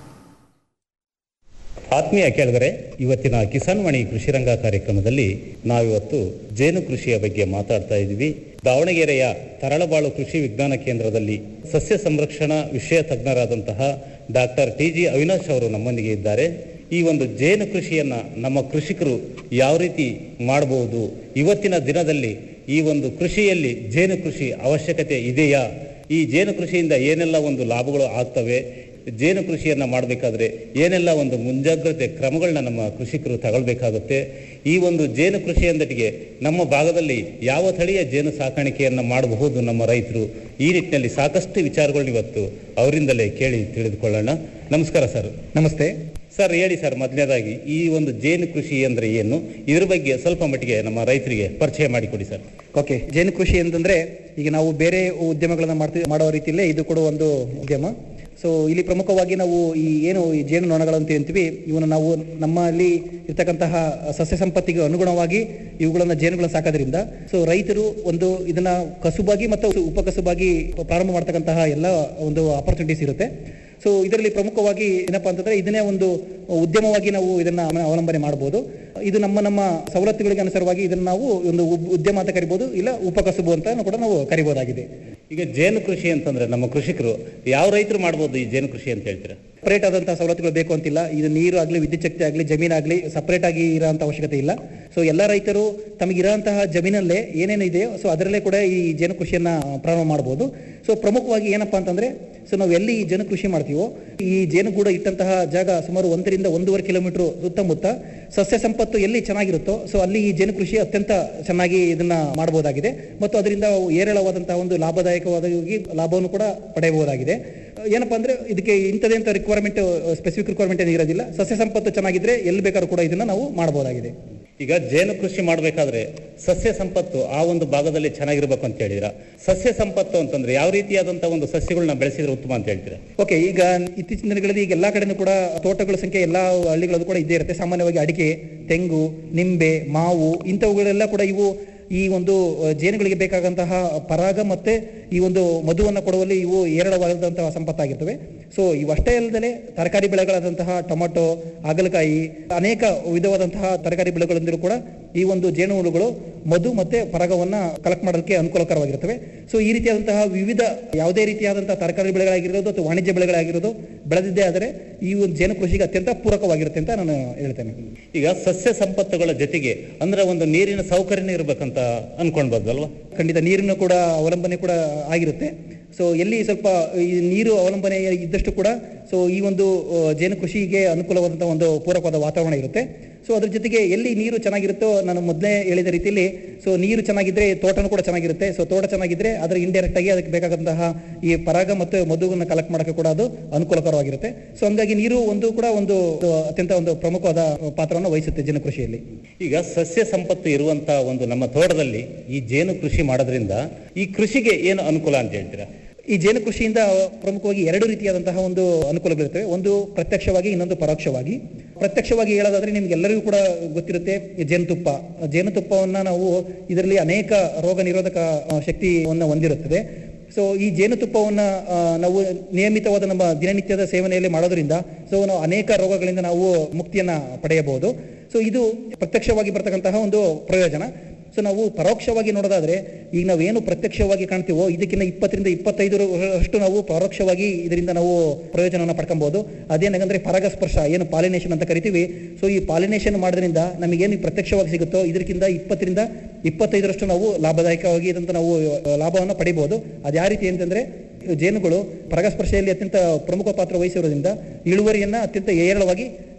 ಆತ್ಮೀಯ ಕೇಳಿದರೆ ಇವತ್ತಿನ ಕಿಸಾನ್ ವಾಣಿ ಕೃಷಿ ರಂಗ ಕಾರ್ಯಕ್ರಮದಲ್ಲಿ ನಾವಿವತ್ತು ಜೇನು ಕೃಷಿಯ ಬಗ್ಗೆ ಮಾತಾಡ್ತಾ ಇದ್ದೀವಿ ದಾವಣಗೆರೆಯ ತರಳಬಾಳು ಕೃಷಿ ವಿಜ್ಞಾನ ಕೇಂದ್ರದಲ್ಲಿ ಸಸ್ಯ ಸಂರಕ್ಷಣಾ ವಿಷಯ ತಜ್ಞರಾದಂತಹ ಡಾಕ್ಟರ್ ಟಿ ಜಿ ಅವಿನಾಶ್ ಅವರು ನಮ್ಮೊಂದಿಗೆ ಇದ್ದಾರೆ ಈ ಒಂದು ಜೇನು ಕೃಷಿಯನ್ನ ನಮ್ಮ ಕೃಷಿಕರು ಯಾವ ರೀತಿ ಮಾಡಬಹುದು ಇವತ್ತಿನ ದಿನದಲ್ಲಿ ಈ ಒಂದು ಕೃಷಿಯಲ್ಲಿ ಜೇನು ಕೃಷಿ ಅವಶ್ಯಕತೆ ಇದೆಯಾ ಈ ಜೇನು ಕೃಷಿಯಿಂದ ಏನೆಲ್ಲ ಒಂದು ಲಾಭಗಳು ಆಗ್ತವೆ ಜೇನು ಕೃಷಿಯನ್ನ ಮಾಡಬೇಕಾದ್ರೆ ಏನೆಲ್ಲ ಒಂದು ಮುಂಜಾಗ್ರತೆ ಕ್ರಮಗಳನ್ನ ನಮ್ಮ ಕೃಷಿಕರು ತಗೊಳ್ಬೇಕಾಗುತ್ತೆ ಈ ಒಂದು ಜೇನು ಕೃಷಿ ಅಂದಟಿಗೆ ನಮ್ಮ ಭಾಗದಲ್ಲಿ ಯಾವ ತಳಿಯ ಜೇನು ಸಾಕಾಣಿಕೆಯನ್ನ ಮಾಡಬಹುದು ನಮ್ಮ ರೈತರು ಈ ನಿಟ್ಟಿನಲ್ಲಿ ಸಾಕಷ್ಟು ವಿಚಾರಗಳನ್ನ ಇವತ್ತು ಅವರಿಂದಲೇ ಕೇಳಿ ತಿಳಿದುಕೊಳ್ಳೋಣ ನಮಸ್ಕಾರ ಸರ್ ನಮಸ್ತೆ ಸರ್ ಹೇಳಿ ಸರ್ ಮೊದಲನೇದಾಗಿ ಈ ಒಂದು ಜೇನು ಕೃಷಿ ಅಂದ್ರೆ ಏನು ಇದ್ರ ಬಗ್ಗೆ ಸ್ವಲ್ಪ ಮಟ್ಟಿಗೆ ನಮ್ಮ ರೈತರಿಗೆ ಪರಿಚಯ ಮಾಡಿಕೊಡಿ ಸರ್ ಓಕೆ ಜೇನು ಕೃಷಿ ಅಂತಂದ್ರೆ ಈಗ ನಾವು ಬೇರೆ ಉದ್ಯಮಗಳನ್ನ ಮಾಡ್ತೀವಿ ಮಾಡೋ ರೀತಿಯಲ್ಲೇ ಇದು ಕೂಡ ಒಂದು ಉದ್ಯಮ ಸೊ ಇಲ್ಲಿ ಪ್ರಮುಖವಾಗಿ ನಾವು ಈ ಏನು ಈ ಜೇನು ನೊಣಗಳಂತ ಅಂತೀವಿ ಇವನ್ನ ನಾವು ನಮ್ಮಲ್ಲಿ ಇರ್ತಕ್ಕಂತಹ ಸಸ್ಯ ಸಂಪತ್ತಿಗೆ ಅನುಗುಣವಾಗಿ ಇವುಗಳನ್ನ ಜೇನುಗಳನ್ನ ಸಾಕೋದ್ರಿಂದ ಸೊ ರೈತರು ಒಂದು ಇದನ್ನ ಕಸುಬಾಗಿ ಮತ್ತು ಉಪಕಸುಬಾಗಿ ಪ್ರಾರಂಭ ಮಾಡ್ತಕ್ಕಂತಹ ಎಲ್ಲ ಒಂದು ಆಪರ್ಚುನಿಟೀಸ್ ಇರುತ್ತೆ ಸೊ ಇದರಲ್ಲಿ ಪ್ರಮುಖವಾಗಿ ಏನಪ್ಪಾ ಅಂತಂದ್ರೆ ಇದನ್ನೇ ಒಂದು ಉದ್ಯಮವಾಗಿ ನಾವು ಇದನ್ನ ಅವಲಂಬನೆ ಮಾಡಬಹುದು ಇದು ನಮ್ಮ ನಮ್ಮ ಸವಲತ್ತುಗಳಿಗೆ ಅನುಸಾರವಾಗಿ ಇದನ್ನ ನಾವು ಒಂದು ಉದ್- ಉದ್ಯಮ ಅಂತ ಕರಿಬಹುದು ಇಲ್ಲ ಉಪಕಸುಬು ಅಂತ ಕೂಡ ನಾವು ಕರಿಬಹುದಾಗಿದೆ ಈಗ ಜೇನು ಕೃಷಿ ಅಂತಂದ್ರೆ ನಮ್ಮ ಕೃಷಿಕರು ಯಾವ ರೈತರು ಮಾಡ್ಬೋದು ಈ ಜೇನು ಕೃಷಿ ಅಂತ ಹೇಳ್ತೀರಾ ಸಪರೇಟ್ ಆದಂತಹ ಸವಲತ್ತುಗಳು ಬೇಕು ಅಂತಿಲ್ಲ ಇದು ನೀರು ಆಗಲಿ ವಿದ್ಯುತ್ ಶಕ್ತಿ ಆಗಲಿ ಜಮೀನಾಗಲಿ ಸಪರೇಟ್ ಆಗಿ ಇರೋಂಥ ಅವಶ್ಯಕತೆ ಇಲ್ಲ ಸೊ ಎಲ್ಲ ರೈತರು ತಮಗಿರೋಂತಹ ಜಮೀನಲ್ಲೇ ಏನೇನು ಇದೆಯೋ ಸೊ ಅದರಲ್ಲೇ ಕೂಡ ಈ ಜೇನು ಕೃಷಿಯನ್ನ ಪ್ರಾರಂಭ ಮಾಡಬಹುದು ಸೊ ಪ್ರಮುಖವಾಗಿ ಏನಪ್ಪಾ ಅಂತಂದ್ರೆ ಸೊ ನಾವು ಎಲ್ಲಿ ಈ ಜೇನು ಕೃಷಿ ಮಾಡ್ತೀವೋ ಈ ಜೇನುಗೂಡು ಇಟ್ಟಂತಹ ಜಾಗ ಸುಮಾರು ಒಂದರಿಂದ ಒಂದೂವರೆ ಕಿಲೋಮೀಟರ್ ಸುತ್ತಮುತ್ತ ಸಸ್ಯ ಸಂಪತ್ತು ಎಲ್ಲಿ ಚೆನ್ನಾಗಿರುತ್ತೋ ಸೊ ಅಲ್ಲಿ ಈ ಜೇನು ಕೃಷಿ ಅತ್ಯಂತ ಚೆನ್ನಾಗಿ ಇದನ್ನ ಮಾಡಬಹುದಾಗಿದೆ ಮತ್ತು ಅದರಿಂದ ಏರಳವಾದಂತಹ ಒಂದು ಲಾಭದಾಯಕವಾದ ಲಾಭವನ್ನು ಕೂಡ ಪಡೆಯಬಹುದಾಗಿದೆ ಏನಪ್ಪಾ ಅಂದ್ರೆ ಇದಕ್ಕೆ ಇಂಥದೇ ಅಂತ ರಿಕ್ವೈರ್ಮೆಂಟ್ ಸ್ಪೆಸಿಫಿಕ್ ರಿಕ್ವೈರ್ಮೆಂಟ್ ಏನು ಇರೋದಿಲ್ಲ ಸಸ್ಯ ಸಂಪತ್ತು ಚೆನ್ನಾಗಿದ್ರೆ ಎಲ್ಲಿ ಬೇಕಾದ್ರೂ ಕೂಡ ಇದನ್ನ ನಾವು ಮಾಡಬಹುದಾಗಿದೆ ಈಗ ಜೇನು ಕೃಷಿ ಮಾಡಬೇಕಾದ್ರೆ ಸಸ್ಯ ಸಂಪತ್ತು ಆ ಒಂದು ಭಾಗದಲ್ಲಿ ಚೆನ್ನಾಗಿರ್ಬೇಕು ಅಂತ ಹೇಳಿದ್ರ ಸಸ್ಯ ಸಂಪತ್ತು ಅಂತಂದ್ರೆ ಯಾವ ರೀತಿಯಾದಂತಹ ಒಂದು ಸಸ್ಯಗಳನ್ನ ಬೆಳೆಸಿದ್ರೆ ಉತ್ತಮ ಅಂತ ಹೇಳ್ತೀರಾ ಓಕೆ ಈಗ ಇತ್ತೀಚಿನ ದಿನಗಳಲ್ಲಿ ಈಗ ಎಲ್ಲಾ ಕಡೆನೂ ಕೂಡ ತೋಟಗಳ ಸಂಖ್ಯೆ ಎಲ್ಲಾ ಹಳ್ಳಿಗಳಲ್ಲೂ ಕೂಡ ಇದ್ದೇ ಇರುತ್ತೆ ಸಾಮಾನ್ಯವಾಗಿ ಅಡಿಕೆ ತೆಂಗು ನಿಂಬೆ ಮಾವು ಇಂಥವುಗಳೆಲ್ಲ ಕೂಡ ಇವು ಈ ಒಂದು ಅಹ್, ಜೇನುಗಳಿಗೆ ಬೇಕಾದಂತಹ ಪರಾಗ ಮತ್ತೆ ಈ ಒಂದು ಮಧುವನ್ನು ಕೊಡುವಲ್ಲಿ ಇವು ಏರಳವಾದಂತಹ ಸಂಪತ್ತಾಗಿರ್ತವೆ ಸೊ ಇವಷ್ಟೇ ಅಲ್ಲದೆ ತರಕಾರಿ ಬೆಳೆಗಳಾದಂತಹ ಟೊಮೊಟೊ ಹಾಗಲಕಾಯಿ ಅನೇಕ ವಿಧವಾದಂತಹ ತರಕಾರಿ ಬೆಳೆಗಳಿಂದಲೂ ಕೂಡ ಈ ಒಂದು ಜೇನುಹುಳುಗಳು ಮಧು ಮತ್ತೆ ಪರಾಗವನ್ನ ಕಲೆಕ್ಟ್ ಮಾಡೋದಕ್ಕೆ ಅನುಕೂಲಕರವಾಗಿರ್ತವೆ ಸೊ ಈ ರೀತಿಯಾದಂತಹ ವಿವಿಧ ಯಾವುದೇ ರೀತಿಯಾದಂತಹ ತರಕಾರಿ ಬೆಳೆಗಳಾಗಿರೋದು ಅಥವಾ ವಾಣಿಜ್ಯ ಬೆಳೆಗಳಾಗಿರೋದು ಬೆಳೆದಿದ್ದೇ ಆದರೆ ಈ ಒಂದು ಜೇನು ಕೃಷಿಗೆ ಅತ್ಯಂತ ಪೂರಕವಾಗಿರುತ್ತೆ ಅಂತ ನಾನು ಹೇಳ್ತೇನೆ ಈಗ ಸಸ್ಯ ಸಂಪತ್ತುಗಳ ಜೊತೆಗೆ ಅಂದ್ರೆ ಒಂದು ನೀರಿನ ಸೌಕರ್ಯನೇ ಇರ್ಬೇಕಂತ ಅನ್ಕೊಳ್ಬೋದಲ್ವಾ ಖಂಡಿತ ನೀರಿನ ಕೂಡ ಅವಲಂಬನೆ ಕೂಡ ಆಗಿರುತ್ತೆ ಸೊ ಎಲ್ಲಿ ಸ್ವಲ್ಪ ಈ ನೀರು ಅವಲಂಬನೆ ಇದ್ದಷ್ಟು ಕೂಡ ಸೊ ಈ ಒಂದು ಆ, ಜೇನು ಕೃಷಿಗೆ ಅನುಕೂಲವಾದಂತಹ ಒಂದು ಪೂರಕವಾದ ವಾತಾವರಣ ಇರುತ್ತೆ ಸೊ ಅದ್ರ ಜೊತೆಗೆ ಎಲ್ಲಿ ನೀರು ಚೆನ್ನಾಗಿರುತ್ತೋ ನಾನು ಮೊದಲೇ ಹೇಳಿದ ರೀತಿಯಲ್ಲಿ ಸೊ ನೀರು ಚೆನ್ನಾಗಿದ್ರೆ ತೋಟನೂ ಕೂಡ ಚೆನ್ನಾಗಿರುತ್ತೆ ಸೊ ತೋಟ ಚೆನ್ನಾಗಿದ್ರೆ ಅದರ ಇಂಡೈರೆಕ್ಟ್ ಆಗಿ ಅದಕ್ಕೆ ಬೇಕಾದಂತಹ ಈ ಪರಾಗ ಮತ್ತು ಮಧುವನ್ನು ಕಲೆಕ್ಟ್ ಮಾಡೋಕ್ಕೆ ಕೂಡ ಅದು ಅನುಕೂಲಕರವಾಗಿರುತ್ತೆ ಸೊ ಹಂಗಾಗಿ ನೀರು ಒಂದು ಕೂಡ ಒಂದು ಒಂದು ಅತ್ಯಂತ ಒಂದು ಪ್ರಮುಖವಾದ ಪಾತ್ರವನ್ನು ವಹಿಸುತ್ತೆ ಜೇನು ಕೃಷಿಯಲ್ಲಿ ಈಗ ಸಸ್ಯ ಸಂಪತ್ತು ಇರುವಂತ ಒಂದು ನಮ್ಮ ತೋಟದಲ್ಲಿ ಈ ಜೇನು ಕೃಷಿ ಮಾಡೋದ್ರಿಂದ ಈ ಕೃಷಿಗೆ ಏನು ಅನುಕೂಲ ಅಂತ ಹೇಳ್ತೀರಾ ಈ ಜೇನು ಕೃಷಿಯಿಂದ ಪ್ರಮುಖವಾಗಿ ಎರಡು ರೀತಿಯಾದಂತಹ ಒಂದು ಅನುಕೂಲಗಳಿರ್ತವೆ ಒಂದು ಪ್ರತ್ಯಕ್ಷವಾಗಿ ಇನ್ನೊಂದು ಪರೋಕ್ಷವಾಗಿ ಪ್ರತ್ಯಕ್ಷವಾಗಿ ಹೇಳೋದಾದ್ರೆ ನಿಮ್ಗೆಲ್ಲರಿಗೂ ಕೂಡ ಗೊತ್ತಿರುತ್ತೆ ಈ ಜೇನುತುಪ್ಪ ಜೇನುತುಪ್ಪವನ್ನ ನಾವು ಇದರಲ್ಲಿ ಅನೇಕ ರೋಗ ನಿರೋಧಕ ಆ, ಶಕ್ತಿಯನ್ನ ಹೊಂದಿರುತ್ತದೆ ಸೊ ಈ ಜೇನುತುಪ್ಪವನ್ನ ಆ, ನಾವು ನಿಯಮಿತವಾದ ನಮ್ಮ ದಿನನಿತ್ಯದ ಸೇವನೆಯಲ್ಲಿ ಮಾಡೋದ್ರಿಂದ ಸೊ ನಾವು ಅನೇಕ ರೋಗಗಳಿಂದ ನಾವು ಮುಕ್ತಿಯನ್ನ ಪಡೆಯಬಹುದು ಸೊ ಇದು ಪ್ರತ್ಯಕ್ಷವಾಗಿ ಬರ್ತಕ್ಕಂತಹ ಒಂದು ಪ್ರಯೋಜನ ಸೊ ನಾವು ಪರೋಕ್ಷವಾಗಿ ನೋಡೋದಾದ್ರೆ ಈಗ ನಾವೇನು ಪ್ರತ್ಯಕ್ಷವಾಗಿ ಕಾಣ್ತೀವೋ ಇದಕ್ಕಿಂತ ಇಪ್ಪತ್ತರಿಂದ ಇಪ್ಪತ್ತೈದು ಅಷ್ಟು ನಾವು ಪರೋಕ್ಷವಾಗಿ ಇದರಿಂದ ನಾವು ಪ್ರಯೋಜನವನ್ನು ಪಡ್ಕೊಬಹುದು ಅದೇನಂದ್ರೆ ಪರಾಗಸ್ಪರ್ಶ ಏನು ಪಾಲಿನೇಷನ್ ಅಂತ ಕರಿತೀವಿ ಸೊ ಈ ಪಾಲಿನೇಷನ್ ಮಾಡೋದ್ರಿಂದ ನಮಗೇನು ಪ್ರತ್ಯಕ್ಷವಾಗಿ ಸಿಗುತ್ತೋ ಇದಕ್ಕಿಂತ ಇಪ್ಪತ್ತರಿಂದ ಇಪ್ಪತ್ತೈದರಷ್ಟು ನಾವು ಲಾಭದಾಯಕವಾಗಿ ಇದಂತ ನಾವು ಆ, ಲಾಭವನ್ನು ಪಡಿಬಹುದು ಅದು ಯಾವ ರೀತಿ ಅಂತಂದ್ರೆ ಜೇನುಗಳು ಪರಾಗಸ್ಪರ್ಶೆಯಲ್ಲಿ ಅತ್ಯಂತ ಪ್ರಮುಖ ಪಾತ್ರ ವಹಿಸಿರೋದ್ರಿಂದ ಇಳುವರಿಯನ್ನ ಅತ್ಯಂತ ಏರಳವಾಗಿ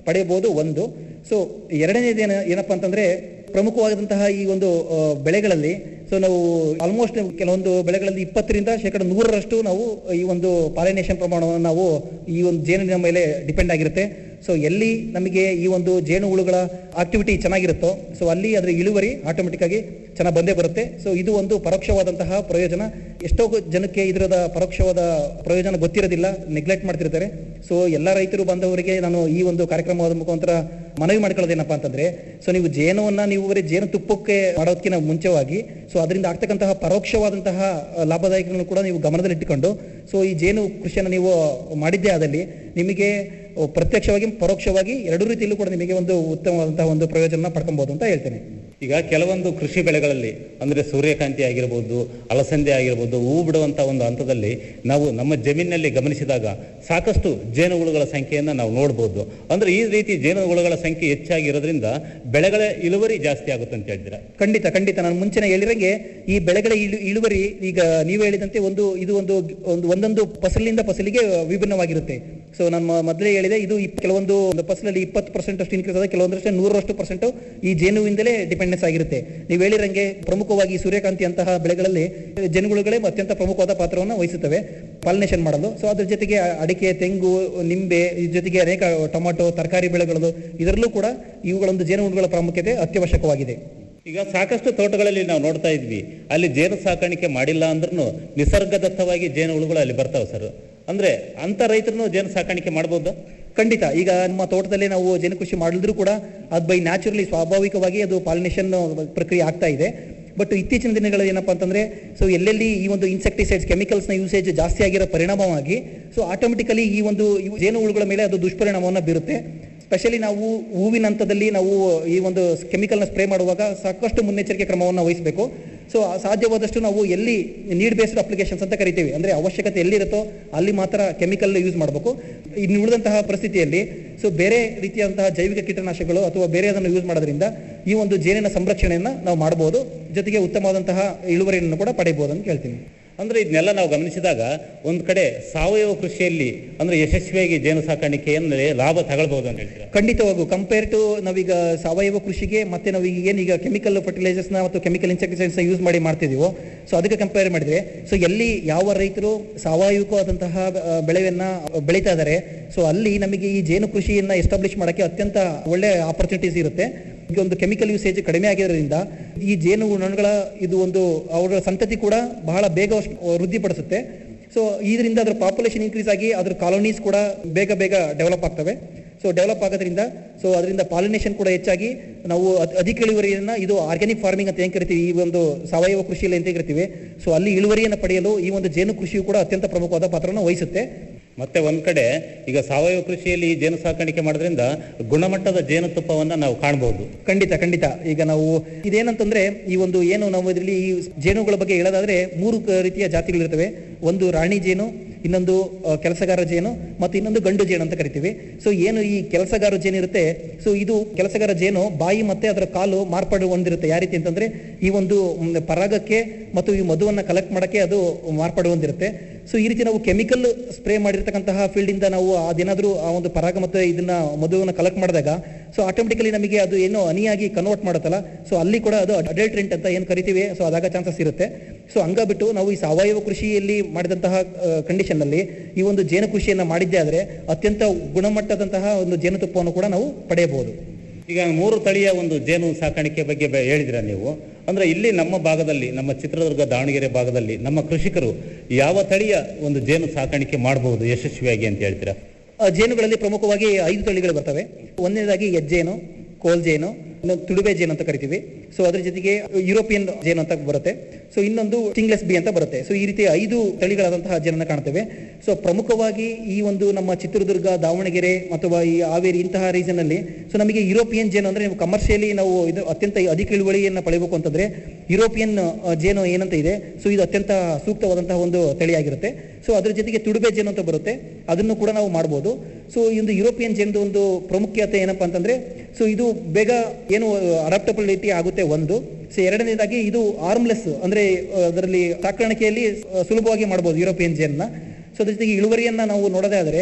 ಪಡೆಯಬಹುದು ಒಂದು ಸೊ ಎರಡನೇದು ಏನ ಏನಪ್ಪಾ ಅಂತಂದ್ರೆ ಪ್ರಮುಖವಾದಂತಹ ಈ ಒಂದು ಆ, ಬೆಳೆಗಳಲ್ಲಿ ಸೊ ನಾವು ಆಲ್ಮೋಸ್ಟ್ ಕೆಲವೊಂದು ಬೆಳೆಗಳಲ್ಲಿ ಇಪ್ಪತ್ತರಿಂದ ಶೇಕಡ ನೂರರಷ್ಟು ನಾವು ಈ ಒಂದು ಪಾಲಿನೇಷನ್ ಪ್ರಮಾಣವನ್ನು ನಾವು ಈ ಒಂದು ಜೇನಿನ ಮೇಲೆ ಡಿಪೆಂಡ್ ಆಗಿರುತ್ತೆ ಸೊ ಎಲ್ಲಿ ನಮಗೆ ಈ ಒಂದು ಜೇನು ಹುಳುಗಳ ಆಕ್ಟಿವಿಟಿ ಚೆನ್ನಾಗಿರುತ್ತೋ ಸೊ ಅಲ್ಲಿ ಅದರ ಇಳುವರಿ ಆಟೋಮೆಟಿಕ್ ಆಗಿ ಚೆನ್ನಾಗಿ ಬಂದೇ ಬರುತ್ತೆ ಸೊ ಇದು ಒಂದು ಪರೋಕ್ಷವಾದಂತಹ ಪ್ರಯೋಜನ ಎಷ್ಟೋ ಜನಕ್ಕೆ ಇದರದ ಪರೋಕ್ಷವಾದ ಪ್ರಯೋಜನ ಗೊತ್ತಿರೋದಿಲ್ಲ ನೆಗ್ಲೆಕ್ಟ್ ಮಾಡ್ತಿರ್ತಾರೆ ಸೊ ಎಲ್ಲ ರೈತರು ಬಂದವರಿಗೆ ನಾನು ಈ ಒಂದು ಕಾರ್ಯಕ್ರಮದ ಮುಖಾಂತರ ಮನವಿ ಮಾಡ್ಕೊಳ್ಳೋದೇನಪ್ಪ ಅಂತಂದ್ರೆ ಸೊ ನೀವು ಜೇನುವನ್ನ ನೀವು ಬರೀ ಜೇನು ತುಪ್ಪಕ್ಕೆ ಮಾಡೋದಕ್ಕಿಂತ ಮುಂಚೆವಾಗಿ ಸೊ ಅದರಿಂದ ಆಗ್ತಕ್ಕಂತಹ ಪರೋಕ್ಷವಾದಂತಹ ಆ, ಲಾಭದಾಯಕಗಳನ್ನು ಕೂಡ ನೀವು ಗಮನದಲ್ಲಿಟ್ಟುಕೊಂಡು ಸೊ ಈ ಜೇನು ಕೃಷಿಯನ್ನು ನೀವು ಮಾಡಿದ್ದೇ ಆದಲ್ಲಿ ನಿಮಗೆ ಆ, ಪ್ರತ್ಯಕ್ಷವಾಗಿ ಪರೋಕ್ಷವಾಗಿ ಎರಡೂ ರೀತಿಯಲ್ಲೂ ಕೂಡ ನಿಮಗೆ ಒಂದು ಉತ್ತಮವಾದಂತಹ ಒಂದು ಪ್ರಯೋಜನ ಪಡ್ಕೊಬಹುದು ಅಂತ ಹೇಳ್ತೇನೆ ಈಗ ಕೆಲವೊಂದು ಕೃಷಿ ಬೆಳೆಗಳಲ್ಲಿ ಅಂದ್ರೆ ಸೂರ್ಯಕಾಂತಿ ಆಗಿರ್ಬೋದು ಅಲಸಂದೆ ಆಗಿರ್ಬೋದು ಹೂ ಬಿಡುವಂತ ಒಂದು ಹಂತದಲ್ಲಿ ನಾವು ನಮ್ಮ ಜಮೀನಿನಲ್ಲಿ ಗಮನಿಸಿದಾಗ ಸಾಕಷ್ಟು ಜೇನುಹುಳುಗಳ ಸಂಖ್ಯೆಯನ್ನ ನಾವು ನೋಡ್ಬೋದು ಅಂದ್ರೆ ಈ ರೀತಿ ಜೇನುಹುಳುಗಳ ಸಂಖ್ಯೆ ಹೆಚ್ಚಾಗಿರೋದ್ರಿಂದ ಬೆಳೆಗಳ ಇಳುವರಿ ಜಾಸ್ತಿ ಆಗುತ್ತೆ ಅಂತ ಹೇಳ್ತೀರಾ ಖಂಡಿತ ಖಂಡಿತ ನಾನು ಮುಂಚೆನೆ ಹೇಳಿರಂಗೆ ಈ ಬೆಳೆಗಳ ಇಳು ಇಳುವರಿ ಈಗ ನೀವು ಹೇಳಿದಂತೆ ಒಂದು ಇದು ಒಂದು ಒಂದು ಒಂದೊಂದು ಫಸಲಿನಿಂದ ಫಸಲಿಗೆ ವಿಭಿನ್ನವಾಗಿರುತ್ತೆ ಸೊ ನಾನು ಮೊದಲೇ ಹೇಳಿದೆ ಇದು ಇಪ್- ಕೆಲವೊಂದು ಒಂದು ಫಸಲಲ್ಲಿ ಇಪ್ಪತ್ತು ಪರ್ಸೆಂಟ್ ಅಷ್ಟು ಇನ್ಕ್ರೀಸ್ ಆದ ಕೆಲವೊಂದರಷ್ಟೇ ನೂರರಷ್ಟು ಪರ್ಸೆಂಟ್ ಈ ಜೇನುವಿಂದಲೇ ಡಿಪೆಂಡೆನ್ಸ್ ಆಗಿರುತ್ತೆ ನೀವು ಹೇಳಿರಂಗೆ ಪ್ರಮುಖವಾಗಿ ಈ ಸೂರ್ಯಕಾಂತಿ ಅಂತಹ ಬೆಳೆಗಳಲ್ಲಿ ಜೇನುಹುಳುಗಳೇ ಅತ್ಯಂತ ಪ್ರಮುಖವಾದ ಪಾತ್ರವನ್ನು ವಹಿಸುತ್ತವೆ ಪಾಲಿನೇಷನ್ ಮಾಡಲು ಸೊ ಅದ್ರ ಜೊತೆಗೆ ಅಡಿಕೆ ತೆಂಗು ನಿಂಬೆ ಇದ್ರ ಜೊತೆಗೆ ಅನೇಕ ಟೊಮಾಟೊ ತರಕಾರಿ ಬೆಳೆಗಳು ಇದರಲ್ಲೂ ಕೂಡ ಇವುಗಳೊಂದು ಜೇನುಹುಳುಗಳ ಪ್ರಾಮುಖ್ಯತೆ ಅತ್ಯವಶ್ಯಕವಾಗಿದೆ ಈಗ ಸಾಕಷ್ಟು ತೋಟಗಳಲ್ಲಿ ನಾವು ನೋಡ್ತಾ ಇದ್ವಿ ಅಲ್ಲಿ ಜೇನು ಸಾಕಾಣಿಕೆ ಮಾಡಿಲ್ಲ ಅಂದ್ರೂ ನಿಸರ್ಗದತ್ತವಾಗಿ ಜೇನು ಹುಳುಗಳು ಅಲ್ಲಿ ಬರ್ತಾವೆ ಸರ್ ಅಂದ್ರೆ ಅಂತ ರೈತರನ್ನು ಜೇನು ಸಾಕಾಣಿಕೆ ಮಾಡ್ಬೋದಾ ಖಂಡಿತ ಈಗ ನಮ್ಮ ತೋಟದಲ್ಲಿ ನಾವು ಜೇನು ಕೃಷಿ ಮಾಡಿದ್ರು ಕೂಡ ಅದು ಬೈ ನ್ಯಾಚುರಲಿ ಸ್ವಾಭಾವಿಕವಾಗಿ ಅದು ಪಾಲಿನೇಷನ್ ಪ್ರಕ್ರಿಯೆ ಆಗ್ತಾ ಇದೆ ಬಟ್ ಇತ್ತೀಚಿನ ದಿನಗಳಲ್ಲಿ ಏನಪ್ಪಾ ಅಂತಂದ್ರೆ ಸೊ ಎಲ್ಲೆಲ್ಲಿ ಈ ಒಂದು ಇನ್ಸೆಕ್ಟಿಸೈಡ್ಸ್ ಕೆಮಿಕಲ್ಸ್ನ ಯೂಸೇಜ್ ಜಾಸ್ತಿ ಆಗಿರೋ ಪರಿಣಾಮವಾಗಿ ಸೊ ಆಟೋಮೆಟಿಕಲಿ ಈ ಒಂದು ಇವು ಜೇನು ಹುಳುಗಳ ಮೇಲೆ ಅದು ದುಷ್ಪರಿಣಾಮವನ್ನು ಬೀರುತ್ತೆ ಸ್ಪೆಷಲಿ ನಾವು ಹೂವಿನ ಹಂತದಲ್ಲಿ ನಾವು ಈ ಒಂದು ಕೆಮಿಕಲ್ನ ಸ್ಪ್ರೇ ಮಾಡುವಾಗ ಸಾಕಷ್ಟು ಮುನ್ನೆಚ್ಚರಿಕೆ ಕ್ರಮವನ್ನು ವಹಿಸಬೇಕು ಸೊ ಸಾಧ್ಯವಾದಷ್ಟು ನಾವು ಎಲ್ಲಿ ನೀಡ್ ಬೇಸ್ಡ್ ಅಪ್ಲಿಕೇಶನ್ಸ್ ಅಂತ ಕರಿತೀವಿ ಅಂದ್ರೆ ಅವಶ್ಯಕತೆ ಎಲ್ಲಿರುತ್ತೋ ಅಲ್ಲಿ ಮಾತ್ರ ಕೆಮಿಕಲ್ ಯೂಸ್ ಮಾಡಬೇಕು ಇನ್ನು ಉಳಿದಂತಹ ಪರಿಸ್ಥಿತಿಯಲ್ಲಿ ಸೊ ಬೇರೆ ರೀತಿಯಾದಂತಹ ಜೈವಿಕ ಕೀಟನಾಶಕಗಳು ಅಥವಾ ಬೇರೆ ಅದನ್ನು ಯೂಸ್ ಮಾಡೋದ್ರಿಂದ ಈ ಒಂದು ಜೇನಿನ ಸಂರಕ್ಷಣೆಯನ್ನ ನಾವು ಮಾಡಬಹುದು ಜೊತೆಗೆ ಉತ್ತಮವಾದಂತಹ ಇಳುವರಿಯನ್ನು ಕೂಡ ಪಡೆಯಬಹುದು ಅಂತ ಹೇಳ್ತೀನಿ ಅಂದ್ರೆ ಇದನ್ನೆಲ್ಲ ನಾವು ಗಮನಿಸಿದಾಗ ಒಂದ್ ಕಡೆ ಸಾವಯವ ಕೃಷಿಯಲ್ಲಿ ಅಂದ್ರೆ ಯಶಸ್ವಿಯಾಗಿ ಜೇನು ಸಾಕಾಣಿಕೆಯನ್ನು ಲಾಭ ತಗೊಳ್ಬಹುದು ಅಂತ ಹೇಳ್ತೀರಾ ಖಂಡಿತವಾಗೂ ಕಂಪೇರ್ ಟು ನಾವೀಗ ಸಾವಯವ ಕೃಷಿಗೆ ಮತ್ತೆ ನಾವು ಈಗ ಏನೀಗ ಕೆಮಿಕಲ್ ಫರ್ಟಿಲೈಸರ್ಸ್ ನ ಮತ್ತು ಕೆಮಿಕಲ್ ಇನ್ಸೆಕ್ಟಿಸೈಡ್ಸ್ ಯೂಸ್ ಮಾಡಿ ಮಾಡ್ತಿದೀವೋ ಸೊ ಅದಕ್ಕೆ ಕಂಪೇರ್ ಮಾಡಿದ್ರೆ ಸೊ ಎಲ್ಲಿ ಯಾವ ರೈತರು ಸಾವಯವವಾದಂತಹ ಆ, ಬೆಳೆಯನ್ನ ಬೆಳೀತಾ ಇದ್ದಾರೆ ಸೊ ಅಲ್ಲಿ ನಮಗೆ ಈ ಜೇನು ಕೃಷಿಯನ್ನ ಎಸ್ಟಾಬ್ಲಿಷ್ ಮಾಡಕ್ಕೆ ಅತ್ಯಂತ ಒಳ್ಳೆ ಆಪರ್ಚುನಿಟೀಸ್ ಇರುತ್ತೆ ಈಗ ಒಂದು ಕೆಮಿಕಲ್ ಯೂಸೇಜ್ ಕಡಿಮೆ ಆಗಿರೋದ್ರಿಂದ ಈ ಜೇನು ನೊಣಗಳ ಇದು ಒಂದು ಅವರ ಸಂತತಿ ಕೂಡ ಬಹಳ ಬೇಗ ವೃದ್ಧಿಪಡಿಸುತ್ತೆ ಸೊ ಇದರಿಂದ ಅದರ ಪಾಪ್ಯುಲೇಷನ್ ಇನ್ಕ್ರೀಸ್ ಆಗಿ ಅದ್ರ ಕಾಲೋನೀಸ್ ಕೂಡ ಬೇಗ ಬೇಗ ಡೆವಲಪ್ ಆಗ್ತವೆ ಸೊ ಡೆವಲಪ್ ಆಗೋದ್ರಿಂದ ಸೊ ಅದರಿಂದ ಪಾಲಿನೇಷನ್ ಕೂಡ ಹೆಚ್ಚಾಗಿ ನಾವು ಅದ್- ಅಧಿಕ ಇಳುವರಿಯನ್ನ ಇದು ಆರ್ಗ್ಯಾನಿಕ್ ಫಾರ್ಮಿಂಗ್ ಅಂತ ಏನ್ ಕರಿತೀವಿ ಈ ಒಂದು ಸಾವಯವ ಕೃಷಿಯಲ್ಲಿ ಅಂತ ಕರಿತೀವಿ ಸೊ ಅಲ್ಲಿ ಇಳುವರಿಯನ್ನು ಪಡೆಯಲು ಈ ಒಂದು ಜೇನು ಕೃಷಿಯು ಕೂಡ ಅತ್ಯಂತ ಪ್ರಮುಖವಾದ ಪಾತ್ರವನ್ನು ವಹಿಸುತ್ತೆ ಮತ್ತೆ ಒಂದ್ ಕಡೆ ಈಗ ಸಾವಯವ ಕೃಷಿಯಲ್ಲಿ ಈ ಜೇನು ಸಾಕಾಣಿಕೆ ಮಾಡೋದ್ರಿಂದ ಗುಣಮಟ್ಟದ ಜೇನುತುಪ್ಪವನ್ನ ನಾವು ಕಾಣಬಹುದು ಖಂಡಿತ ಖಂಡಿತ ಈಗ ನಾವು ಇದೇನಂತಂದ್ರೆ ಈ ಒಂದು ಏನು ನಾವು ಇದರಲ್ಲಿ ಈ ಜೇನುಗಳ ಬಗ್ಗೆ ಹೇಳೋದಾದ್ರೆ ಮೂರು ಕ- ರೀತಿಯ ಜಾತಿಗಳಿರ್ತವೆ ಒಂದು ರಾಣಿ ಜೇನು ಇನ್ನೊಂದು ಆ, ಕೆಲಸಗಾರ ಜೇನು ಮತ್ತು ಇನ್ನೊಂದು ಗಂಡು ಜೇನು ಅಂತ ಕರಿತೀವಿ ಸೊ ಏನು ಈ ಕೆಲಸಗಾರ ಜೇನು ಇರುತ್ತೆ ಸೊ ಇದು ಕೆಲಸಗಾರ ಜೇನು ಬಾಯಿ ಮತ್ತೆ ಅದರ ಕಾಲು ಮಾರ್ಪಾಡು ಹೊಂದಿರುತ್ತೆ ಯಾವ ರೀತಿ ಅಂತಂದ್ರೆ ಈ ಒಂದು ಮ್, ಪರಾಗಕ್ಕೆ ಮತ್ತು ಈ ಮಧುವನ್ನ ಕಲೆಕ್ಟ್ ಮಾಡಕ್ಕೆ ಅದು ಮಾರ್ಪಾಡು ಹೊಂದಿರುತ್ತೆ ಸೊ ಈ ರೀತಿ ನಾವು ಕೆಮಿಕಲ್ ಸ್ಪ್ರೇ ಮಾಡಿರ್ತಕ್ಕಂತಹ ಫೀಲ್ಡ್ ಇಂದ ನಾವು ಅದೇನಾದ್ರೂ ಆ ಒಂದು ಪರಾಗ ಮತ್ತು ಇದನ್ನ ಮಧುವನ್ನ ಕಲೆಕ್ಟ್ ಮಾಡಿದಾಗ ಸೊ ಆಟೋಮೆಟಿಕಲಿ ನಮಗೆ ಅದು ಏನೋ ಹನಿಯಾಗಿ ಕನ್ವರ್ಟ್ ಮಾಡುತ್ತಲ್ಲ ಸೊ ಅಲ್ಲಿ ಕೂಡ ಅದು ಅಡಲ್ಟ್ರೆಂಟ್ ಅಂತ ಏನು ಕರಿತೀವಿ ಸೊ ಅದಾಗ ಚಾನ್ಸಸ್ ಇರುತ್ತೆ ಸೊ ಹಂಗಾಬಿಟ್ಟು ನಾವು ಈ ಸಾವಯವ ಕೃಷಿಯಲ್ಲಿ ಮಾಡಿದಂತಹ ಕಂಡೀಷನ್ ಅಲ್ಲಿ ಈ ಒಂದು ಜೇನು ಕೃಷಿಯನ್ನ ಮಾಡಿದ್ದೇ ಆದ್ರೆ ಅತ್ಯಂತ ಗುಣಮಟ್ಟದಂತಹ ಒಂದು ಜೇನುತುಪ್ಪವನ್ನು ಕೂಡ ನಾವು ಪಡೆಯಬಹುದು ಈಗ ಮೂರು ತಳಿಯ ಒಂದು ಜೇನು ಸಾಕಾಣಿಕೆ ಬಗ್ಗೆ ಬೆ- ಹೇಳಿದಿರ ನೀವು ಅಂದ್ರೆ ಇಲ್ಲಿ ನಮ್ಮ ಭಾಗದಲ್ಲಿ ನಮ್ಮ ಚಿತ್ರದುರ್ಗ ದಾವಣಗೆರೆ ಭಾಗದಲ್ಲಿ ನಮ್ಮ ಕೃಷಿಕರು ಯಾವ ತಳಿಯ ಒಂದು ಜೇನು ಸಾಕಾಣಿಕೆ ಮಾಡಬಹುದು ಯಶಸ್ವಿಯಾಗಿ ಅಂತ ಹೇಳ್ತೀರಾ ಆ, ಜೇನುಗಳಲ್ಲಿ ಪ್ರಮುಖವಾಗಿ ಐದು ತಳಿಗಳು ಬರ್ತವೆ ಒಂದನೇದಾಗಿ ಹೆಜ್ಜೇನು ಕೋಲ್ ಜೇನು ಇನ್ನೊಂದು ತುಡುಬೆ ಜೇನು ಅಂತ ಕರಿತೀವಿ ಸೊ ಅದ್ರ ಜೊತೆಗೆ ಯುರೋಪಿಯನ್ ಜೇನು ಅಂತ ಬರುತ್ತೆ ಸೊ ಇನ್ನೊಂದು ಸ್ಟಿಂಗ್ಲೆಸ್ ಬಿ ಅಂತ ಬರುತ್ತೆ ಸೊ ಈ ರೀತಿ ಐದು ತಳಿಗಳಾದಂತಹ ಜೇನನ್ನ ಕಾಣ್ತೇವೆ ಸೊ ಪ್ರಮುಖವಾಗಿ ಈ ಒಂದು ನಮ್ಮ ಚಿತ್ರದುರ್ಗ ದಾವಣಗೆರೆ ಅಥವಾ ಈ ಹಾವೇರಿ ಇಂತಹ ರೀಸನ್ ಅಲ್ಲಿ ಸೊ ನಮಗೆ ಯುರೋಪಿಯನ್ ಜೇನು ಅಂದ್ರೆ ನೀವು ಕಮರ್ಷಿಯಲಿ ನಾವು ಇದು ಅತ್ಯಂತ ಅಧಿಕ ಇಳುವರಿಯನ್ನ ಪಡೆಯಬೇಕು ಅಂತಂದ್ರೆ ಯುರೋಪಿಯನ್ ಆ, ಜೇನು ಏನಂತ ಇದೆ ಸೊ ಇದು ಅತ್ಯಂತ ಸೂಕ್ತವಾದಂತಹ ಒಂದು ತಳಿಯಾಗಿರುತ್ತೆ ಸೊ ಅದ್ರ ಜೊತೆಗೆ ತುಡುಬೆ ಜೇನು ಅಂತ ಬರುತ್ತೆ ಅದನ್ನು ಕೂಡ ನಾವು ಮಾಡ್ಬೋದು ಸೊ ಈ ಒಂದು ಯುರೋಪಿಯನ್ ಜೇನುದು ಒಂದು ಪ್ರಾಮುಖ್ಯತೆ ಏನಪ್ಪಾ ಅಂತಂದ್ರೆ ಸೊ ಇದು ಬೇಗ ಏನು ಅಡಾಪ್ಟಬಿಲಿಟಿ ಆಗುತ್ತೆ ಒಂದು ಸೊ ಎರಡನೇದಾಗಿ ಇದು ಆರ್ಮ್ಲೆಸ್ ಅಂದ್ರೆ ಆ, ಅದರಲ್ಲಿ ಸಾಕಾಣಿಕೆಯಲ್ಲಿ ಆ, ಸುಲಭವಾಗಿ ಮಾಡ್ಬೋದು ಯುರೋಪಿಯನ್ ಜೇನ್ನ ಸೊ ಅದ್ರ ಜೊತೆಗೆ ಇಳುವರಿಯನ್ನ ನಾವು ನೋಡೋದೇ ಆದರೆ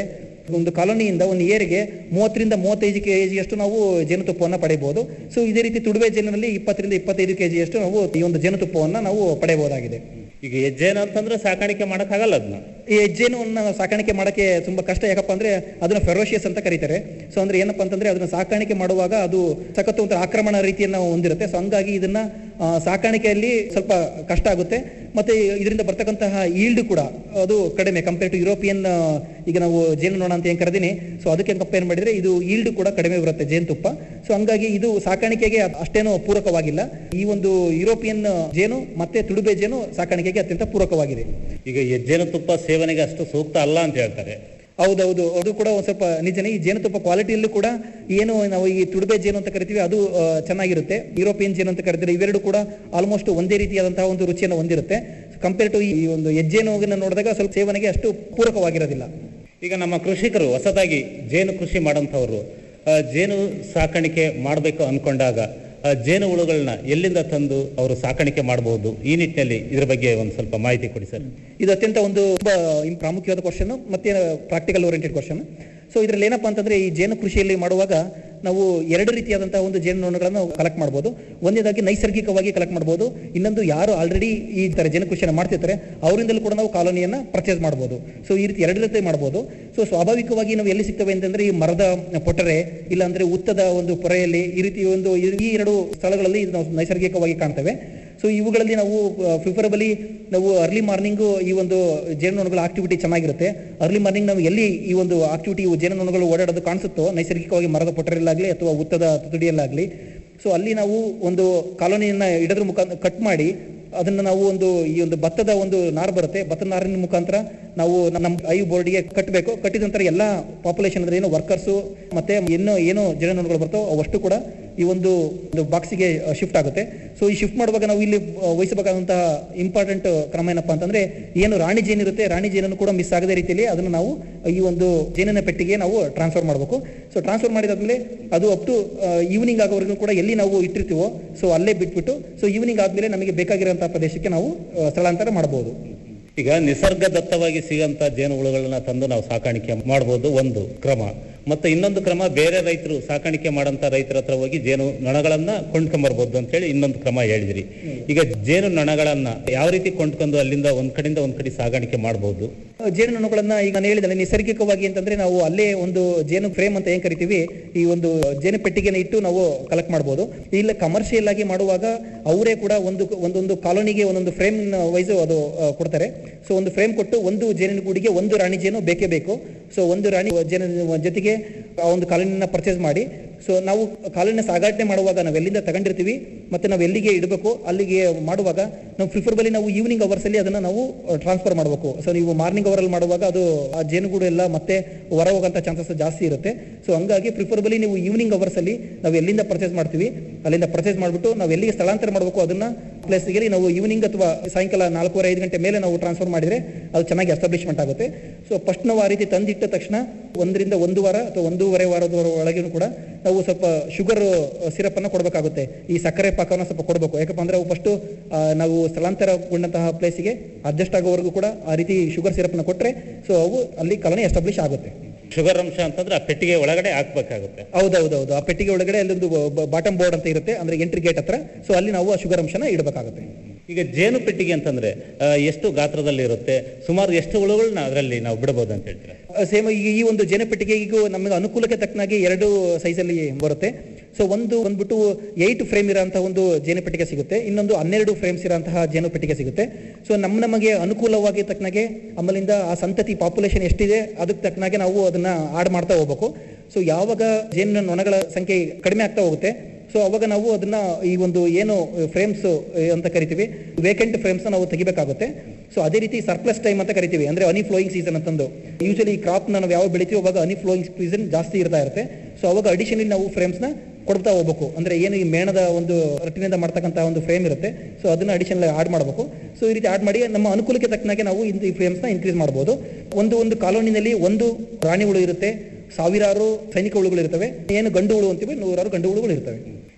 ಒಂದು ಕಾಲೋನಿಯಿಂದ ಒಂದು ಏರಿಗೆ ಮೂವತ್ತರಿಂದ ಮೂವತ್ತೈದು ಕೆ ಜಿಯಷ್ಟು ನಾವು ಜೇನುತುಪ್ಪವನ್ನು ಪಡೆಯಬಹುದು ಸೊ ಇದೇ ರೀತಿ ತುಡುವೆ ಜೇನಿನಲ್ಲಿ ಇಪ್ಪತ್ತರಿಂದ ಇಪ್ಪತ್ತೈದು ಕೆ ಜಿಯಷ್ಟು ನಾವು ಈ ಒಂದು ಜೇನುತುಪ್ಪವನ್ನು ನಾವು ಪಡೆಯಬಹುದಾಗಿದೆ ಈಗ ಹೆಜ್ಜೇನು ಅಂತಂದ್ರೆ ಸಾಕಾಣಿಕೆ ಮಾಡಕ್ಕಾಗಲ್ಲ ಅದನ್ನ ಈ ಹೆಜ್ಜೆಯನ್ನು ಸಾಕಾಣಿಕೆ ಮಾಡಕ್ಕೆ ತುಂಬಾ ಕಷ್ಟ ಯಾಕಪ್ಪ ಅಂದ್ರೆ ಅದನ್ನ ಫೆರೋಷಿಯಸ್ ಅಂತ ಕರೀತಾರೆ ಸೊ ಅಂದ್ರೆ ಏನಪ್ಪಾ ಅಂತಂದ್ರೆ ಅದನ್ನ ಸಾಕಾಣಿಕೆ ಮಾಡುವಾಗ ಅದು ಸಖತ್ತು ಒಂದು ಆಕ್ರಮಣ ರೀತಿಯನ್ನು ಹೊಂದಿರುತ್ತೆ ಸೊ ಹಂಗಾಗಿ ಇದನ್ನ ಆ, ಸಾಕಾಣಿಕೆಯಲ್ಲಿ ಸ್ವಲ್ಪ ಕಷ್ಟ ಆಗುತ್ತೆ ಮತ್ತೆ ಇದರಿಂದ ಬರ್ತಕ್ಕಂತಹ ಈಲ್ಡ್ ಕೂಡ ಅದು ಕಡಿಮೆ ಕಂಪೇರ್ ಟು ಯುರೋಪಿಯನ್ ಈಗ ನಾವು ಜೇನು ನೋಣ ಅಂತ ಏನ್ ಕರೆದಿನಿ ಸೊ ಅದಕ್ಕೆ ಕಂಪೇರ್ ಮಾಡಿದ್ರೆ ಇದು ಈಲ್ಡ್ ಕೂಡ ಕಡಿಮೆ ಬರುತ್ತೆ ಜೇನುತುಪ್ಪ ಸೊ ಹಂಗಾಗಿ ಇದು ಸಾಕಾಣಿಕೆಗೆ ಅಷ್ಟೇನು ಪೂರಕವಾಗಿಲ್ಲ ಈ ಒಂದು ಯುರೋಪಿಯನ್ ಜೇನು ಮತ್ತೆ ತುಡುಬೆ ಜೇನು ಸಾಕಾಣಿಕೆಗೆ ಅತ್ಯಂತ ಪೂರಕವಾಗಿದೆ ಈಗ ಹೆಜ್ಜೇನು ತುಪ್ಪ ಸೇವನೆಗೆ ಅಷ್ಟು ಸೂಕ್ತ ಅಲ್ಲ ಅಂತ ಹೇಳ್ತಾರೆ ಹೌದೌದು ಅದು ಕೂಡ ಒಂದ್ ಸ್ವಲ್ಪ ನಿಜನೇ ಈ ಜೇನುತುಪ್ಪ ಕ್ವಾಲಿಟಿಯಲ್ಲೂ ಕೂಡ ಏನು ನಾವು ಈ ತುಡುಬೆ ಜೇನು ಅಂತ ಕರಿತೀವಿ ಅದು ಆ, ಚೆನ್ನಾಗಿರುತ್ತೆ ಯುರೋಪಿಯನ್ ಜೇನು ಅಂತ ಕರಿತೀವಿ ಇವೆರಡು ಕೂಡ ಆಲ್ಮೋಸ್ಟ್ ಒಂದೇ ರೀತಿಯಾದಂತಹ ಒಂದು ರುಚಿಯನ್ನು ಹೊಂದಿರುತ್ತೆ ಕಂಪೇರ್ ಟು ಈ ಒಂದು ಹೆಜ್ಜೇನುವನ್ನು ನೋಡಿದಾಗ ಸ್ವಲ್ಪ ಸೇವನೆಗೆ ಅಷ್ಟು ಪೂರಕವಾಗಿರೋದಿಲ್ಲ ಈಗ ನಮ್ಮ ಕೃಷಿಕರು ಹೊಸದಾಗಿ ಜೇನು ಕೃಷಿ ಮಾಡೋಂಥವ್ರು ಆ, ಜೇನು ಸಾಕಾಣಿಕೆ ಮಾಡಬೇಕು ಅನ್ಕೊಂಡಾಗ ಆ, ಜೇನು ಹುಳುಗಳನ್ನ ಎಲ್ಲಿಂದ ತಂದು ಅವರು ಸಾಕಾಣಿಕೆ ಮಾಡಬಹುದು ಈ ನಿಟ್ಟಿನಲ್ಲಿ ಇದ್ರ ಬಗ್ಗೆ ಒಂದು ಸ್ವಲ್ಪ ಮಾಹಿತಿ ಕೊಡಿ ಸರ್ ಇದು ಅತ್ಯಂತ ಒಂದು ತುಂಬಾ ಇಂ- ಪ್ರಾಮುಖ್ಯವಾದ ಕ್ವಶನ್ ಮತ್ತೆ ಪ್ರಾಕ್ಟಿಕಲ್ ಓರಿಯೆಂಟೆಡ್ ಕ್ವಶನ್ ಸೊ ಇದ್ರಲ್ಲಿ ಏನಪ್ಪಾ ಅಂತಂದ್ರೆ ಈ ಜೇನು ಕೃಷಿಯಲ್ಲಿ ಮಾಡುವಾಗ ನಾವು ಎರಡು ರೀತಿಯಾದಂತಹ ಒಂದು ಜೇನುನೊಣಗಳನ್ನು ಕಲೆಕ್ಟ್ ಮಾಡ್ಬೋದು ಒಂದೇದಾಗಿ ನೈಸರ್ಗಿಕವಾಗಿ ಕಲೆಕ್ಟ್ ಮಾಡ್ಬೋದು ಇನ್ನೊಂದು ಯಾರು ಆಲ್ರೆಡಿ ಈ ತರ ಜೇನು ಕೃಷಿಯನ್ನು ಮಾಡ್ತಿರ್ತಾರೆ ಅವರಿಂದಲೂ ಕೂಡ ನಾವು ಕಾಲೋನಿಯನ್ನ ಪರ್ಚೇಸ್ ಮಾಡ್ಬೋದು ಸೊ ಈ ರೀತಿ ಎರಡು ರೀತಿ ಮಾಡ್ಬೋದು ಸೊ ಸ್ವಾಭಾವಿಕವಾಗಿ ನಾವು ಎಲ್ಲಿ ಸಿಗ್ತವೆ ಅಂತಂದ್ರೆ ಈ ಮರದ ಪೊಟರೆ ಇಲ್ಲಾಂದ್ರೆ ಉತ್ತದ ಒಂದು ಪೊರೆಯಲ್ಲಿ ಈ ರೀತಿ ಒಂದು ಈ ಎರಡು ಸ್ಥಳಗಳಲ್ಲಿ ಇದು ನಾವು ನೈಸರ್ಗಿಕವಾಗಿ ಕಾಣ್ತೇವೆ ಸೊ ಇವುಗಳಲ್ಲಿ ನಾವು ಪ್ರಿಫರಬಲಿ ನಾವು ಅರ್ಲಿ ಮಾರ್ನಿಂಗು ಈ ಒಂದು ಜೇನುನೊಣಗಳ ಆಕ್ಟಿವಿಟಿ ಚೆನ್ನಾಗಿರುತ್ತೆ ಅರ್ಲಿ ಮಾರ್ನಿಂಗ್ ನಾವು ಎಲ್ಲಿ ಈ ಒಂದು ಆಕ್ಟಿವಿಟಿ ಜೇನುನೊಣಗಳು ಓಡಾಡೋದು ಕಾಣಿಸುತ್ತೋ ನೈಸರ್ಗಿಕವಾಗಿ ಮರದ ಪೊಟರೆಲ್ಲಾಗಲಿ ಅಥವಾ ಉತ್ತದ ತುದಿಯಲ್ಲಾಗಲಿ ಸೊ ಅಲ್ಲಿ ನಾವು ಒಂದು ಕಾಲೋನಿಯನ್ನ ಇಡೋದ್ರ ಮುಖಾಂತರ ಕಟ್ ಮಾಡಿ ಅದನ್ನ ನಾವು ಒಂದು ಈ ಒಂದು ಭತ್ತದ ಒಂದು ನಾರು ಬರುತ್ತೆ ಭತ್ತದ ನಾರಿನ ಮುಖಾಂತರ ನಾವು ನಮ್ಮ ಐ ಬೋರ್ಡ್ಗೆ ಕಟ್ಟಬೇಕು ಕಟ್ಟಿದ ನಂತರ ಎಲ್ಲ ಪಾಪ್ಯುಲೇಷನ್ ಅಂದ್ರೆ ಏನು ವರ್ಕರ್ಸು ಮತ್ತೆ ಏನು ಏನು ಜೇನುನೊಣಗಳು ಬರ್ತಾವೋ ಅವಷ್ಟು ಕೂಡ ಈ ಒಂದು ಒಂದು ಬಾಕ್ಸಿಗೆ ಶಿಫ್ಟ್ ಆಗುತ್ತೆ ಸೊ ಈ ಶಿಫ್ಟ್ ಮಾಡುವಾಗ ನಾವು ಇಲ್ಲಿ ಆ, ವಹಿಸಬೇಕಾದಂತಹ ಇಂಪಾರ್ಟೆಂಟ್ ಕ್ರಮ ಏನಪ್ಪಾ ಅಂತಂದ್ರೆ ಏನು ರಾಣಿ ಜೇನು ಇರುತ್ತೆ ರಾಣಿ ಜೇನನ್ನು ಕೂಡ ಮಿಸ್ ಆಗದ ರೀತಿಯಲ್ಲಿ ಅದನ್ನು ನಾವು ಈ ಒಂದು ಜೇನಿನ ಪೆಟ್ಟಿಗೆ ನಾವು ಟ್ರಾನ್ಸ್ಫರ್ ಮಾಡಬೇಕು ಸೊ ಟ್ರಾನ್ಸ್ಫರ್ ಮಾಡಿದಾದ್ಮೇಲೆ ಅದು ಅಪ್ ಟು ಈವ್ನಿಂಗ್ ಆಗೋವರೆಗೂ ಕೂಡ ಎಲ್ಲಿ ನಾವು ಇಟ್ಟಿರ್ತೀವೋ ಸೊ ಅಲ್ಲೇ ಬಿಟ್ಬಿಟ್ಟು ಸೊ ಈವ್ನಿಂಗ್ ಆದ್ಮೇಲೆ ನಮಗೆ ಬೇಕಾಗಿರುವಂತಹ ಪ್ರದೇಶಕ್ಕೆ ನಾವು ಆ, ಸ್ಥಳಾಂತರ ಮಾಡಬಹುದು ಈಗ ನಿಸರ್ಗದತ್ತವಾಗಿ ಸಿಗಂತ ಜೇನುಹುಳುಗಳನ್ನ ತಂದು ನಾವು ಸಾಕಾಣಿಕೆ ಮಾಡಬಹುದು ಒಂದು ಕ್ರಮ ಮತ್ತೆ ಇನ್ನೊಂದು ಕ್ರಮ ಬೇರೆ ರೈತರು ಸಾಕಾಣಿಕೆ ಮಾಡಂತ ರೈತರ ಹತ್ರ ಹೋಗಿ ಜೇನು ನೊಣಗಳನ್ನ ಕೊಂಡ್ಕೊಂಬರ್ಬೋದು ಅಂತ ಹೇಳಿ ಇನ್ನೊಂದು ಕ್ರಮ ಹೇಳಿದ್ರಿ ಈಗ ಜೇನು ನೊಣಗಳನ್ನ ಯಾವ ರೀತಿ ಕೊಂಡ್ಕೊಂಡು ಅಲ್ಲಿಂದ ಒಂದ್ ಕಡೆಯಿಂದ ಒಂದ್ ಕಡೆ ಸಾಗಾಣಿಕೆ ಮಾಡಬಹುದು ಜೇನುನೊಣಗಳನ್ನ ಈಗ ನಾನು ಹೇಳಿದ್ರೆ ನೈಸರ್ಗಿಕವಾಗಿ ಅಂತಂದ್ರೆ ನಾವು ಅಲ್ಲೇ ಒಂದು ಜೇನು ಫ್ರೇಮ್ ಅಂತ ಏನ್ ಕರಿತೀವಿ ಈ ಒಂದು ಜೇನು ಪೆಟ್ಟಿಗೆನ ಇಟ್ಟು ನಾವು ಕಲೆಕ್ಟ್ ಮಾಡಬಹುದು ಇಲ್ಲ ಕಮರ್ಷಿಯಲ್ ಆಗಿ ಮಾಡುವಾಗ ಅವರೇ ಕೂಡ ಒಂದು ಒಂದೊಂದು ಕಾಲೋನಿಗೆ ಒಂದೊಂದು ಫ್ರೇಮ್ ವೈಸ್ ಅದು ಆ, ಕೊಡ್ತಾರೆ ಸೊ ಒಂದು ಫ್ರೇಮ್ ಕೊಟ್ಟು ಒಂದು ಜೇನಿನ ಗೂಡಿಗೆ ಒಂದು ರಾಣಿ ಜೇನು ಬೇಕೇ ಬೇಕು ಸೊ ಒಂದು ರಾಣಿ ಜೇನಿನ ಜೊತೆಗೆ ಆ ಒಂದು ಕಾಲೋನಿನ ಪರ್ಚೇಸ್ ಮಾಡಿ ಸೊ ನಾವು ಕಾಲೋನಿನ ಸಾಗಾಟನೆ ಮಾಡುವಾಗ ನಾವು ಎಲ್ಲಿಂದ ತಗೊಂಡಿರ್ತೀವಿ ಮತ್ತೆ ನಾವು ಎಲ್ಲಿಗೆ ಇಡಬೇಕು ಅಲ್ಲಿಗೆ ಮಾಡುವಾಗ ನಾವು ಪ್ರಿಫರ್ಬಲಿ ನಾವು ಈವ್ನಿಂಗ್ ಅವರ್ಸ್ ಅಲ್ಲಿ ಅದನ್ನ ನಾವು ಟ್ರಾನ್ಸ್ಫರ್ ಮಾಡಬೇಕು ಸೊ ನೀವು ಮಾರ್ನಿಂಗ್ ಅವರಲ್ಲಿ ಮಾಡುವಾಗ ಅದು ಆ ಜೇನುಗೂಡು ಎಲ್ಲ ಮತ್ತೆ ಹೊರ ಹೋಗಂತ ಚಾನ್ಸಸ್ ಜಾಸ್ತಿ ಇರುತ್ತೆ ಸೊ ಹಂಗಾಗಿ ಪ್ರಿಫರ್ಬಲಿ ನೀವು ಈವ್ನಿಂಗ್ ಅವರ್ಸ್ ಅಲ್ಲಿ ನಾವು ಎಲ್ಲಿಂದ ಪರ್ಚೇಸ್ ಮಾಡ್ತೀವಿ ಅಲ್ಲಿಂದ ಪರ್ಚೇಸ್ ಮಾಡಿಬಿಟ್ಟು ನಾವು ಎಲ್ಲಿಗೆ ಸ್ಥಳಾಂತರ ಮಾಡಬೇಕು ಅದನ್ನ ಪ್ಲೇಸ್ಗೆ ನಾವು ಈವ್ನಿಂಗ್ ಅಥವಾ ಸಾಯಂಕಾಲ ನಾಲ್ಕೂವರೆ ಐದು ಗಂಟೆ ಮೇಲೆ ನಾವು ಟ್ರಾನ್ಸ್ಫರ್ ಮಾಡಿದ್ರೆ ಅದು ಚೆನ್ನಾಗಿ ಎಸ್ಟಾಬ್ಲಿಷ್ಮೆಂಟ್ ಆಗುತ್ತೆ ಸೊ ಫಸ್ಟ್ ನಾವು ಆ ರೀತಿ ತಂದಿಟ್ಟ ತಕ್ಷಣ ಒಂದರಿಂದ ಒಂದು ವಾರ ಅಥವಾ ಒಂದೂವರೆ ವಾರದ ಒಳಗೇನು ಕೂಡ ನಾವು ಸ್ವಲ್ಪ ಶುಗರ್ ಸಿರಪ್ ಅನ್ನ ಕೊಡಬೇಕಾಗುತ್ತೆ ಈ ಸಕ್ಕರೆ ಪಾಕವನ್ನು ಸ್ವಲ್ಪ ಕೊಡಬೇಕು ಯಾಕಪ್ಪ ಅಂದ್ರೆ ಅವು ಫಸ್ಟ್ ನಾವು ಸ್ಥಳಾಂತರಗೊಂಡಂತಹ ಪ್ಲೇಸಿಗೆ ಅಡ್ಜಸ್ಟ್ ಆಗೋವರೆಗೂ ಕೂಡ ಆ ರೀತಿ ಶುಗರ್ ಸಿರಪ್ ನ ಕೊಟ್ರೆ ಸೊ ಅವು ಅಲ್ಲಿ ಕಾಲನಿ ಎಸ್ಟಾಬ್ಲಿಷ್ ಆಗುತ್ತೆ ಶುಗರ್ ಅಂಶ ಅಂತಂದ್ರೆ ಆ ಪೆಟ್ಟಿಗೆ ಒಳಗಡೆ ಹಾಕ್ಬೇಕಾಗುತ್ತೆ ಹೌದೌದೌದು ಆ ಪೆಟ್ಟಿಗೆ ಒಳಗಡೆ ಅಲ್ಲೊಂದು ಬಾಟಮ್ ಬೋರ್ಡ್ ಅಂತ ಇರುತ್ತೆ ಅಂದ್ರೆ ಎಂಟ್ರಿ ಗೇಟ್ ಹತ್ರ ಸೊ ಅಲ್ಲಿ ನಾವು ಆ ಶುಗರ್ ಅಂಶನ ಇಡಬೇಕಾಗುತ್ತೆ ಈಗ ಜೇನು ಪೆಟ್ಟಿಗೆ ಅಂತಂದ್ರೆ ಆ, ಎಷ್ಟು ಗಾತ್ರದಲ್ಲಿ ಇರುತ್ತೆ ಸುಮಾರು ಎಷ್ಟು ಹುಳುಗಳನ್ನ ಅದರಲ್ಲಿ ನಾವು ಬಿಡಬಹುದು ಅಂತ ಹೇಳ್ತೀರಾ ಸೇಮ್ ಈಗ ಈ ಒಂದು ಜೇನುಪೆಟ್ಟಿಗೆಗೂ ನಮಗೆ ಅನುಕೂಲಕ್ಕೆ ತಕ್ಕನಾಗಿ ಎರಡು ಸೈಜಲ್ಲಿ ಬರುತ್ತೆ ಸೊ ಒಂದು ಬಂದ್ಬಿಟ್ಟು ಏಟ್ ಫ್ರೇಮ್ ಇರೋಂತಹ ಒಂದು ಜೇನುಪೆಟ್ಟಿಗೆ ಸಿಗುತ್ತೆ ಇನ್ನೊಂದು ಹನ್ನೆರಡು ಫ್ರೇಮ್ಸ್ ಇರೋಂತಹ ಜೇನುಪೆಟ್ಟಿಗೆ ಸಿಗುತ್ತೆ ಸೊ ನಮ್ಮ ನಮಗೆ ಅನುಕೂಲವಾಗಿ ತಕ್ಕನಾಗೆ ಆಮೇಲಿಂದ ಆ ಸಂತತಿ ಪಾಪ್ಯುಲೇಷನ್ ಎಷ್ಟಿದೆ ಅದಕ್ಕೆ ತಕ್ಕನಾಗೆ ನಾವು ಅದನ್ನ ಆಡ್ ಮಾಡ್ತಾ ಹೋಗ್ಬೇಕು ಸೊ ಯಾವಾಗ ಜೇನು ನೊಣಗಳ ಸಂಖ್ಯೆ ಕಡಿಮೆ ಆಗ್ತಾ ಹೋಗುತ್ತೆ ಸೊ ಅವಾಗ ನಾವು ಅದನ್ನ ಈ ಒಂದು ಏನು ಫ್ರೇಮ್ಸ್ ಅಂತ ಕರಿತೀವಿ ವೇಕೆಂಟ್ ಫ್ರೇಮ್ಸ್ ನಾವು ತೆಗಿಬೇಕಾಗುತ್ತೆ ಸೊ ಅದೇ ರೀತಿ ಸರ್ಪ್ಲಸ್ ಟೈಮ್ ಅಂತ ಕರಿತೀವಿ ಅಂದ್ರೆ ಹನಿ ಫ್ಲೋಯಿಂಗ್ ಸೀಸನ್ ಅಂತಂದು ಯೂಶಲಿ ಕ್ರಾಪ್ ನಾವು ಯಾವ ಬೆಳಿತೀವಿ ಅವಾಗ ಹನಿ ಫ್ಲೋಯಿಂಗ್ ಸೀಸನ್ ಜಾಸ್ತಿ ಇರ್ತಾ ಇರುತ್ತೆ ಸೊ ಅವಾಗ ಅಡಿಷನಲಿ ನಾವು ಫ್ರೇಮ್ಸ್ ನ ಕೊಡ್ತಾ ಹೋಗ್ಬೇಕು ಅಂದ್ರೆ ಏನು ಈ ಮೇಣದ ಒಂದು ರಟ್ಟಿನಿಂದ ಮಾಡ್ತಕ್ಕಂಥ ಒಂದು ಫ್ರೇಮ್ ಇರುತ್ತೆ ಸೊ ಅದನ್ನ ಅಡಿಷನಲ್ ಆಡ್ ಮಾಡಬೇಕು ಸೊ ಈ ರೀತಿ ಆಡ್ ಮಾಡಿ ನಮ್ಮ ಅನುಕೂಲಕ್ಕೆ ತಕ್ಕನಾಗೆ ನಾವು ಈ ಫ್ರೇಮ್ಸ್ ನ ಇನ್ಕ್ರೀಸ್ ಮಾಡಬಹುದು ಒಂದು ಒಂದು ಕಾಲೋನಿನಲ್ಲಿ ಒಂದು ರಾಣಿ ಹುಳು ಇರುತ್ತೆ ಸಾವಿರಾರು ಸೈನಿಕ ಹುಳುಗಳು ಇರ್ತವೆ ಏನು ಗಂಡು ಹುಳು ಅಂತೀವಿ ನೂರಾರು ಗಂಡು ಹುಳುಗಳು ಇರ್ತವೆ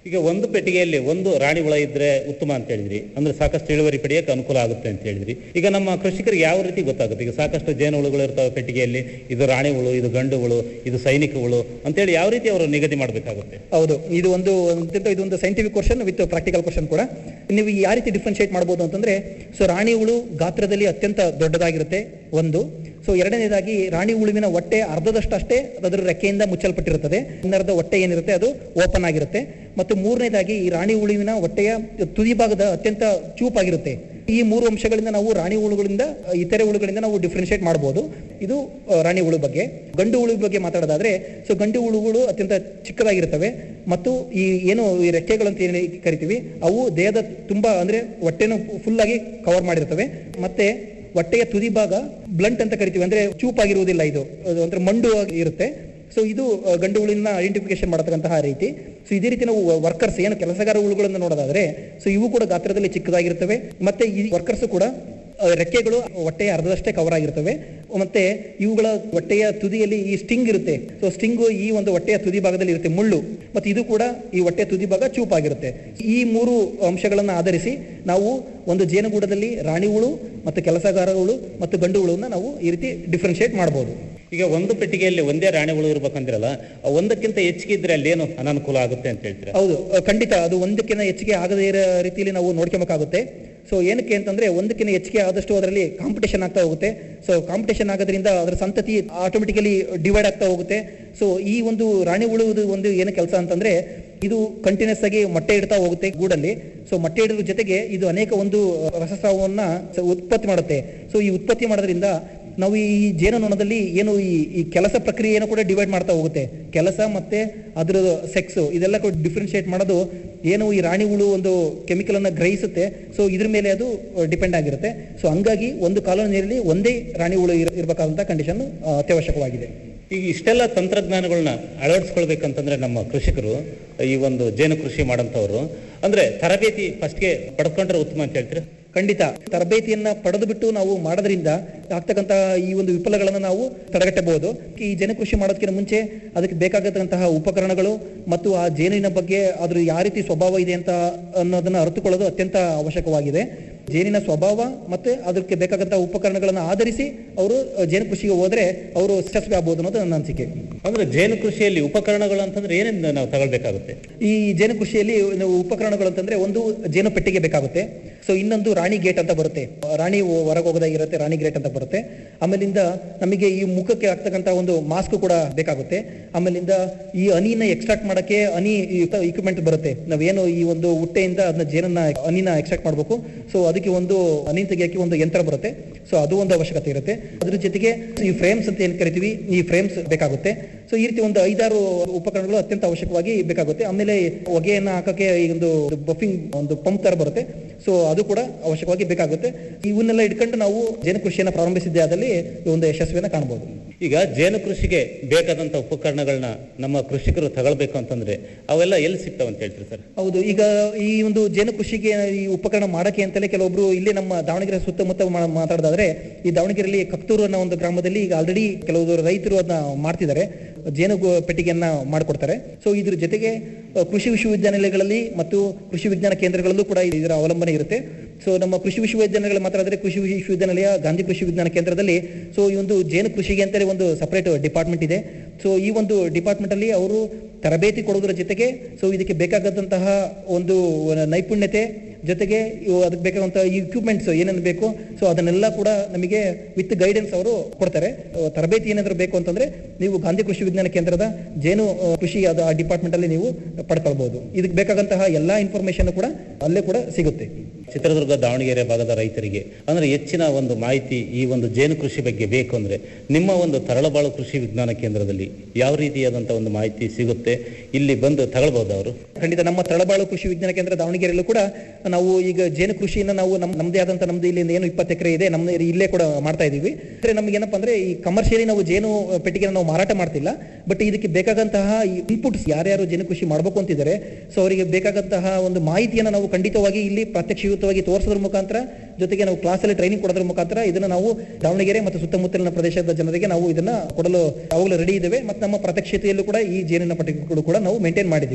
ಈಗ ಒಂದು ಪೆಟ್ಟಿಗೆಯಲ್ಲಿ ಒಂದು ರಾಣಿ ಹುಳ ಇದ್ರೆ ಉತ್ತಮ ಅಂತ ಹೇಳಿದ್ರಿ ಅಂದ್ರೆ ಸಾಕಷ್ಟು ಇಳುವರಿ ಪಡೆಯಕ್ಕೆ ಅನುಕೂಲ ಆಗುತ್ತೆ ಅಂತ ಹೇಳಿದ್ರಿ ಈಗ ನಮ್ಮ ಕೃಷಿಕರಿಗೆ ಯಾವ ರೀತಿ ಗೊತ್ತಾಗುತ್ತೆ ಈಗ ಸಾಕಷ್ಟು ಜೇನು ಹುಳುಗಳು ಇರ್ತವೆ ಪೆಟ್ಟಿಗೆಯಲ್ಲಿ ಇದು ರಾಣಿ ಹುಳು ಇದು ಗಂಡು ಹುಳು ಇದು ಸೈನಿಕ ಹುಳು ಅಂತೇಳಿ ಯಾವ ರೀತಿ ಅವರು ನಿಗದಿ ಮಾಡಬೇಕಾಗುತ್ತೆ ಹೌದು ಇದು ಒಂದು ಅತ್ಯಂತ ಇದು ಒಂದು scientific question with practical question ಕೂಡ ನೀವು ಯಾವ ರೀತಿ ಡಿಫ್ರೆನ್ಶಿಯೇಟ್ ಮಾಡ್ಬೋದು ಅಂತಂದ್ರೆ ಸೊ ರಾಣಿ ಹುಳು ಗಾತ್ರದಲ್ಲಿ ಅತ್ಯಂತ ದೊಡ್ಡದಾಗಿರುತ್ತೆ ಒಂದು ಸೊ ಎರಡನೇದಾಗಿ ರಾಣಿ ಹುಳುವಿನ ಹೊಟ್ಟೆ ಅರ್ಧದಷ್ಟು ಅಷ್ಟೇ ಅದರ ರೆಕ್ಕೆಯಿಂದ ಮುಚ್ಚಲ್ಪಟ್ಟಿರುತ್ತದೆ ಇನ್ನರ್ಧ ಹೊಟ್ಟೆ ಏನಿರುತ್ತೆ ಅದು ಓಪನ್ ಆಗಿರುತ್ತೆ ಮತ್ತು ಮೂರನೇದಾಗಿ ಈ ರಾಣಿ ಹುಳುವಿನ ಹೊಟ್ಟೆಯ ತುದಿ ಭಾಗದ ಅತ್ಯಂತ ಚೂಪಾಗಿರುತ್ತೆ ಈ ಮೂರು ಅಂಶಗಳಿಂದ ನಾವು ರಾಣಿ ಹುಳುಗಳಿಂದ ಇತರೆ ಹುಳುಗಳಿಂದ ನಾವು ಡಿಫ್ರೆನ್ಶಿಯೇಟ್ ಮಾಡಬಹುದು ಇದು ಆ, ರಾಣಿ ಹುಳು ಬಗ್ಗೆ ಗಂಡು ಹುಳು ಬಗ್ಗೆ ಮಾತಾಡೋದಾದ್ರೆ ಸೊ ಗಂಡು ಹುಳುಗಳು ಅತ್ಯಂತ ಚಿಕ್ಕದಾಗಿರ್ತವೆ ಮತ್ತು ಈ ಏನು ಈ ರೆಕ್ಕೆಗಳಂತ ಏನು ಕರಿತೀವಿ ಅವು ದೇಹದ ತುಂಬಾ ಅಂದ್ರೆ ಹೊಟ್ಟೆನು ಫುಲ್ ಆಗಿ ಕವರ್ ಮಾಡಿರ್ತವೆ ಮತ್ತೆ ಹೊಟ್ಟೆಯ ತುದಿ ಭಾಗ ಬ್ಲಂಟ್ ಅಂತ ಕರಿತೀವಿ ಅಂದ್ರೆ ಚೂಪಾಗಿರುವುದಿಲ್ಲ ಇದು ಅದು ಅಂದ್ರೆ ಮಂಡು ಆಗಿ ಇರುತ್ತೆ ಸೊ ಇದು ಆ, ಗಂಡು ಹುಳಿನ ಐಡೆಂಟಿಫಿಕೇಶನ್ ಮಾಡತಕ್ಕಂತಹ ರೀತಿ ಸೊ ಇದೇ ರೀತಿ ನಾವು ವರ್ಕರ್ಸ್ ಏನು ಕೆಲಸಗಾರ ಹುಳುಗಳನ್ನು ನೋಡೋದಾದ್ರೆ ಸೊ ಇವು ಕೂಡ ಗಾತ್ರದಲ್ಲಿ ಚಿಕ್ಕದಾಗಿರ್ತವೆ ಮತ್ತೆ ಈ ವರ್ಕರ್ಸ್ ಕೂಡ ಆ, ರೆಕ್ಕೆಗಳು ಹೊಟ್ಟೆಯ ಅರ್ಧದಷ್ಟೇ ಕವರ್ ಆಗಿರ್ತವೆ ಮತ್ತೆ ಇವುಗಳ ಹೊಟ್ಟೆಯ ತುದಿಯಲ್ಲಿ ಈ ಸ್ಟಿಂಗ್ ಇರುತ್ತೆ ಸೊ ಸ್ಟಿಂಗು ಈ ಒಂದು ಹೊಟ್ಟೆಯ ತುದಿ ಭಾಗದಲ್ಲಿ ಇರುತ್ತೆ ಮುಳ್ಳು ಮತ್ತೆ ಇದು ಕೂಡ ಈ ಹೊಟ್ಟೆಯ ತುದಿ ಭಾಗ ಚೂಪಾಗಿರುತ್ತೆ ಈ ಮೂರು ಅಂಶಗಳನ್ನು ಆಧರಿಸಿ ನಾವು ಒಂದು ಜೇನುಗೂಡದಲ್ಲಿ ರಾಣಿ ಹುಳು ಮತ್ತು ಕೆಲಸಗಾರ ಹುಳು ಮತ್ತು ಗಂಡು ಹುಳುವನ್ನ ನಾವು ಈ ರೀತಿ ಡಿಫ್ರೆನ್ಶಿಯೇಟ್ ಮಾಡಬಹುದು ಈಗ ಒಂದು ಪೆಟ್ಟಿಗೆಯಲ್ಲಿ ಒಂದೇ ರಾಣಿ ಹುಳು ಇರ್ಬೇಕಂದಿರಲ್ಲ ಆ ಒಂದಕ್ಕಿಂತ ಹೆಚ್ಚಿಗೆ ಇದ್ರೆ ಅಲ್ಲಿ ಏನು ಅನಾನುಕೂಲ ಆಗುತ್ತೆ ಅಂತ ಹೇಳ್ತೀರಾ ಹೌದು ಅಹ್, ಖಂಡಿತ ಅದು ಒಂದಕ್ಕಿಂತ ಹೆಚ್ಚಿಗೆ ಆಗದೇ ಇರೋ ರೀತಿಯಲ್ಲಿ ನಾವು ನೋಡ್ಕೊಬೇಕಾಗುತ್ತೆ ಸೊ ಏನಕ್ಕೆ ಅಂತಂದ್ರೆ ಒಂದಕ್ಕಿಂತ ಹೆಚ್ಚಿಗೆ ಆದಷ್ಟು ಅದರಲ್ಲಿ ಕಾಂಪಿಟೇಷನ್ ಆಗ್ತಾ ಹೋಗುತ್ತೆ ಸೊ ಕಾಂಪಿಟೇಷನ್ ಆಗೋದ್ರಿಂದ ಅದರ ಸಂತತಿ ಆಟೋಮೆಟಿಕಲಿ ಡಿವೈಡ್ ಆಗ್ತಾ ಹೋಗುತ್ತೆ ಸೊ ಈ ಒಂದು ರಾಣಿ ಉಳುವುದು ಒಂದು ಏನು ಕೆಲಸ ಅಂತಂದ್ರೆ ಇದು ಕಂಟಿನ್ಯೂಸ್ ಆಗಿ ಮೊಟ್ಟೆ ಇಡ್ತಾ ಹೋಗುತ್ತೆ ಗೂಡಲ್ಲಿ ಸೊ ಮೊಟ್ಟೆ ಇಡೋದ್ರ ಜೊತೆಗೆ ಇದು ಅನೇಕ ಒಂದು ರಸಸ್ರಾವವನ್ನ ಸ- ಉತ್ಪತ್ತಿ ಮಾಡುತ್ತೆ ಸೊ ಈ ಉತ್ಪತ್ತಿ ಮಾಡೋದ್ರಿಂದ ನಾವು ಈ ಜೇನುನೊಣದಲ್ಲಿ ಏನು ಈ ಈ ಕೆಲಸ ಪ್ರಕ್ರಿಯೆಯನ್ನು ಕೂಡ ಡಿವೈಡ್ ಮಾಡ್ತಾ ಹೋಗುತ್ತೆ ಕೆಲಸ ಮತ್ತೆ ಅದ್ರ ಸೆಕ್ಸ್ ಇದೆಲ್ಲ ಕೂಡ ಡಿಫ್ರೆನ್ಶಿಯೇಟ್ ಮಾಡೋದು ಏನು ಈ ರಾಣಿ ಹುಳು ಒಂದು ಕೆಮಿಕಲ್ ಅನ್ನ ಗ್ರಹಿಸುತ್ತೆ ಸೊ ಇದ್ರ ಮೇಲೆ ಅದು ಡಿಪೆಂಡ್ ಆಗಿರುತ್ತೆ ಸೊ ಹಂಗಾಗಿ ಒಂದು ಕಾಲೋನಿಯಲ್ಲಿ ಒಂದೇ ರಾಣಿ ಹುಳು ಇರ- ಇರ್ಬೇಕಾದಂತ ಕಂಡೀಷನ್ ಅತ್ಯವಶ್ಯಕವಾಗಿದೆ ಈಗ ಇಷ್ಟೆಲ್ಲ ತಂತ್ರಜ್ಞಾನಗಳನ್ನ ಅಳವಡಿಸ್ಕೊಳ್ಬೇಕಂತಂದ್ರೆ ನಮ್ಮ ಕೃಷಿಕರು ಈ ಒಂದು ಜೇನು ಕೃಷಿ ಮಾಡೋಂಥವ್ರು ಅಂದ್ರೆ ತರಬೇತಿ ಫಸ್ಟ್ಗೆ ಪಡ್ಕೊಂಡ್ರೆ ಉತ್ತಮ ಅಂತ ಹೇಳ್ತೀರಾ ಖಂಡಿತ ತರಬೇತಿಯನ್ನ ಪಡೆದು ಬಿಟ್ಟು ನಾವು ಮಾಡೋದ್ರಿಂದ ಆಗ್ತಕ್ಕಂತ ಈ ಒಂದು ವಿಫಲಗಳನ್ನು ನಾವು ತಡೆಗಟ್ಟಬಹುದು ಈ ಜೇನು ಕೃಷಿ ಮಾಡೋದಕ್ಕಿಂತ ಮುಂಚೆ ಅದಕ್ಕೆ ಬೇಕಾಗತಕ್ಕಂತಹ ಉಪಕರಣಗಳು ಮತ್ತು ಆ ಜೇನಿನ ಬಗ್ಗೆ ಅದ್ರ ಯಾವ ರೀತಿ ಸ್ವಭಾವ ಇದೆ ಅಂತ ಅನ್ನೋದನ್ನ ಅರಿತುಕೊಳ್ಳೋದು ಅತ್ಯಂತ ಅವಶ್ಯಕವಾಗಿದೆ ಜೇನಿನ ಸ್ವಭಾವ ಮತ್ತೆ ಅದಕ್ಕೆ ಬೇಕಾದಂತಹ ಉಪಕರಣಗಳನ್ನು ಆಧರಿಸಿ ಅವರು ಜೇನು ಕೃಷಿಗೆ ಹೋದ್ರೆ ಅವರು ಯಶಸ್ವಿ ಆಗ್ಬೋದು ಅನ್ನೋದು ನನ್ನ ಅನಿಸಿಕೆ ಅಂದ್ರೆ ಜೇನು ಕೃಷಿಯಲ್ಲಿ ಉಪಕರಣಗಳು ಅಂತಂದ್ರೆ ಏನೇನು ನಾವು ತಗೊಳ್ಬೇಕಾಗುತ್ತೆ ಈ ಜೇನು ಕೃಷಿಯಲ್ಲಿ ನಾವು ಉಪಕರಣಗಳು ಅಂತಂದ್ರೆ ಒಂದು ಜೇನು ಪೆಟ್ಟಿಗೆ ಬೇಕಾಗುತ್ತೆ ಸೊ ಇನ್ನೊಂದು ರಾಣಿ ಗೇಟ್ ಅಂತ ಬರುತ್ತೆ ರಾಣಿ ಹೊರಗೆ ಹೋಗೋದಾಗಿರುತ್ತೆ ರಾಣಿ ಗೇಟ್ ಅಂತ ಬರುತ್ತೆ ಆಮೇಲಿಂದ ನಮಗೆ ಈ ಮುಖಕ್ಕೆ ಆಗ್ತಕ್ಕಂತ ಒಂದು ಮಾಸ್ಕ್ ಕೂಡ ಬೇಕಾಗುತ್ತೆ ಆಮೇಲಿಂದ ಈ ಹನಿನ ಎಕ್ಸ್ಟ್ರಾಕ್ಟ್ ಮಾಡಕ್ಕೆ ಹನಿ ಇಕ್ವಿಪ್ಮೆಂಟ್ ಬರುತ್ತೆ ನಾವೇನು ಈ ಒಂದು ಹುಟ್ಟೆಯಿಂದ ಅದನ್ನ ಜೇನನ್ನ ಹನಿನ ಎಕ್ಸ್ಟ್ರಾಕ್ಟ್ ಮಾಡಬೇಕು ಸೊ ಅದಕ್ಕೆ ಒಂದು ಹನಿ ತೆಗಿಯಕ್ಕೆ ಒಂದು ಯಂತ್ರ ಬರುತ್ತೆ ಸೊ ಅದು ಒಂದು ಅವಶ್ಯಕತೆ ಇರುತ್ತೆ ಅದ್ರ ಜೊತೆಗೆ ಈ ಫ್ರೇಮ್ಸ್ ಅಂತ ಏನ್ ಕರಿತೀವಿ ಈ ಫ್ರೇಮ್ಸ್ ಬೇಕಾಗುತ್ತೆ ಸೊ ಈ ರೀತಿ ಒಂದು ಐದಾರು ಉಪಕರಣಗಳು ಅತ್ಯಂತ ಅವಶ್ಯಕವಾಗಿ ಬೇಕಾಗುತ್ತೆ ಆಮೇಲೆ ಹೊಗೆಯನ್ನ ಹಾಕಕ್ಕೆ ಈ ಒಂದು ಬಫಿಂಗ್ ಒಂದು ಪಂಪ್ ತರ ಬರುತ್ತೆ ಸೊ ಅದು ಕೂಡ ಅವಶ್ಯಕವಾಗಿ ಬೇಕಾಗುತ್ತೆ ಇವನ್ನೆಲ್ಲ ಇಟ್ಕೊಂಡು ನಾವು ಜೇನು ಕೃಷಿಯನ್ನ ಪ್ರಾರಂಭಿಸಿದ್ದೆ ಆದಲ್ಲಿ ಈ ಒಂದು ಯಶಸ್ವಿಯನ್ನ ಕಾಣಬಹುದು ಈಗ ಜೇನು ಕೃಷಿಗೆ ಬೇಕಾದಂತ ಉಪಕರಣಗಳನ್ನ ನಮ್ಮ ಕೃಷಿಕರು ತಗೊಳ್ಬೇಕು ಅಂತಂದ್ರೆ ಅವೆಲ್ಲ ಎಲ್ಲಿ ಸಿಗ್ತಾವ ಅಂತ ಹೇಳ್ತೀರಿ ಸರ್ ಹೌದು ಈಗ ಈ ಒಂದು ಜೇನು ಕೃಷಿಗೆ ಈ ಉಪಕರಣ ಮಾಡಕ್ಕೆ ಅಂತಲೇ ಕೆಲವೊಬ್ರು ಇಲ್ಲಿ ನಮ್ಮ ದಾವಣಗೆರೆ ಸುತ್ತಮುತ್ತ ಮಾ- ಮಾತಾಡೋದಾದ್ರೆ ಈ ದಾವಣಗೆರೆಯಲ್ಲಿ ಕಕ್ತೂರು ಅನ್ನೋ ಒಂದು ಗ್ರಾಮದಲ್ಲಿ ಈಗ ಆಲ್ರೆಡಿ ಕೆಲವು ರೈತರು ಅದನ್ನ ಮಾಡ್ತಿದ್ದಾರೆ ಜೇನು ಗೋ- ಪೆಟ್ಟಿಗೆಯನ್ನ ಮಾಡಿಕೊಡ್ತಾರೆ ಸೊ ಇದ್ರ ಜೊತೆಗೆ ಅ, ಕೃಷಿ ವಿಶ್ವವಿದ್ಯಾನಿಲಯಗಳಲ್ಲಿ ಮತ್ತು ಕೃಷಿ ವಿಜ್ಞಾನ ಕೇಂದ್ರಗಳಲ್ಲೂ ಕೂಡ ಇದರ ಅವಲಂಬನೆ ಇರುತ್ತೆ ಸೊ ನಮ್ಮ ಕೃಷಿ ವಿಶ್ವವಿದ್ಯಾನಿಲಯಗಳು ಮಾತಾಡಿದ್ರೆ ಕೃಷಿ ವಿಶ್ವವಿದ್ಯಾನಿಲಯ ಗಾಂಧಿ ಕೃಷಿ ವಿಜ್ಞಾನ ಕೇಂದ್ರದಲ್ಲಿ ಸೊ ಈ ಒಂದು ಜೇನು ಕೃಷಿಗೆ ಅಂತಲೇ ಒಂದು ಸಪರೇಟ್ ಡಿಪಾರ್ಟ್ಮೆಂಟ್ ಇದೆ ಸೊ ಈ ಒಂದು ಡಿಪಾರ್ಟ್ಮೆಂಟ್ ಅಲ್ಲಿ ಅವರು ತರಬೇತಿ ಕೊಡೋದ್ರ ಜೊತೆಗೆ ಸೊ ಇದಕ್ಕೆ ಬೇಕಾದಂತಹ ಒಂದು ನೈಪುಣ್ಯತೆ ಜೊತೆಗೆ ಇವು ಅದಕ್ಕೆ ಬೇಕಾದಂತಹ ಇಕ್ವಿಪ್ಮೆಂಟ್ಸ್ ಏನೇನು ಬೇಕು ಸೊ ಅದನ್ನೆಲ್ಲ ಕೂಡ ನಮಗೆ ವಿತ್ ಗೈಡೆನ್ಸ್ ಅವರು ಕೊಡ್ತಾರೆ ಅಹ್, ತರಬೇತಿ ಏನಾದರೂ ಬೇಕು ಅಂತಂದ್ರೆ ನೀವು ಗಾಂಧಿ ಕೃಷಿ ವಿಜ್ಞಾನ ಕೇಂದ್ರದ ಜೇನು ಅಹ್, ಕೃಷಿ ಅದು ಆ ಡಿಪಾರ್ಟ್ಮೆಂಟ್ ಅಲ್ಲಿ ನೀವು ಪಡ್ಕೊಳ್ಬಹುದು ಇದಕ್ಕೆ ಬೇಕಾದಂತಹ ಎಲ್ಲಾ ಇನ್ಫಾರ್ಮೇಶನ್ ಕೂಡ ಅಲ್ಲೇ ಕೂಡ ಸಿಗುತ್ತೆ ಚಿತ್ರದುರ್ಗ ದಾವಣಗೆರೆ ಭಾಗದ ರೈತರಿಗೆ ಅಂದ್ರೆ ಹೆಚ್ಚಿನ ಒಂದು ಮಾಹಿತಿ ಈ ಒಂದು ಜೇನು ಕೃಷಿ ಬಗ್ಗೆ ಬೇಕು ಅಂದ್ರೆ ನಿಮ್ಮ ಒಂದು ತರಳಬಾಳು ಕೃಷಿ ವಿಜ್ಞಾನ ಕೇಂದ್ರದಲ್ಲಿ ಯಾವ ರೀತಿಯಾದಂತ ಒಂದು ಮಾಹಿತಿ ಸಿಗುತ್ತೆ ಇಲ್ಲಿ ಬಂದು ತಗೊಳ್ಬಹುದು ಅವರು ಖಂಡಿತ ನಮ್ಮ ತಳಬಾಳು ಕೃಷಿ ವಿಜ್ಞಾನ ಕೇಂದ್ರ ದಾವಣಗೆರೆಯಲ್ಲೂ ಕೂಡ ನಾವು ಈಗ ಜೇನು ಕೃಷಿಯನ್ನ ನಾವು ನಮ್ ನಮ್ದೇ ಆದಂತ ನಮ್ದು ಇಲ್ಲಿ ಏನು ಇಪ್ಪತ್ತು ಎಕರೆ ಇದೆ ನಮ್ದು ಇಲ್ಲೇ ಕೂಡ ಮಾಡ್ತಾ ಇದೀವಿ ಅಂದ್ರೆ ನಮ್ಗೆ ಏನಪ್ಪಾ ಅಂದ್ರೆ ಈ ಕಮರ್ಷಿಯಲಿ ನಾವು ಜೇನು ಪೆಟ್ಟಿಗೆ ನಾವು ಮಾರಾಟ ಮಾಡ್ತಿಲ್ಲ ಬಟ್ ಇದಕ್ಕೆ ಬೇಕಾದಂತಹ ಇನ್ಪುಟ್ಸ್ ಯಾರ್ಯಾರು ಜೇನು ಕೃಷಿ ಮಾಡಬೇಕು ಅಂತಿದ್ದಾರೆ ಸೊ ಅವರಿಗೆ ಬೇಕಾದಂತಹ ಒಂದು ಮಾಹಿತಿಯನ್ನ ನಾವು ಖಂಡಿತವಾಗಿ ಇಲ್ಲಿ ಪ್ರತ್ಯಕ್ಷಯುತವಾಗಿ ತೋರಿಸೋದ್ರ ಮುಖಾಂತರ ಜೊತೆಗೆ ನಾವು ಕ್ಲಾಸಲ್ಲಿ ಟ್ರೈನಿಂಗ್ ಕೊಡೋದ್ರ ಮುಖಾಂತರ ಇದನ್ನ ನಾವು ದಾವಣಗೆರೆ ಮತ್ತು ಸುತ್ತಮುತ್ತಲಿನ ಪ್ರದೇಶದ ಜನರಿಗೆ ನಾವು ಇದನ್ನ ಕೊಡಲು ಅವಾಗಲೂ ರೆಡಿ ಇದ್ದೇವೆ ಮತ್ತು ನಮ್ಮ ಪ್ರತ್ಯಕ್ಷತೆಯಲ್ಲೂ ಕೂಡ ಈ ಜೇನಿನ ಪಟ್ಟಿಗಳು ಕೂಡ ನಾವು ಮೇಂಟೈನ್ ಮಾಡಿದ್ದೀವಿ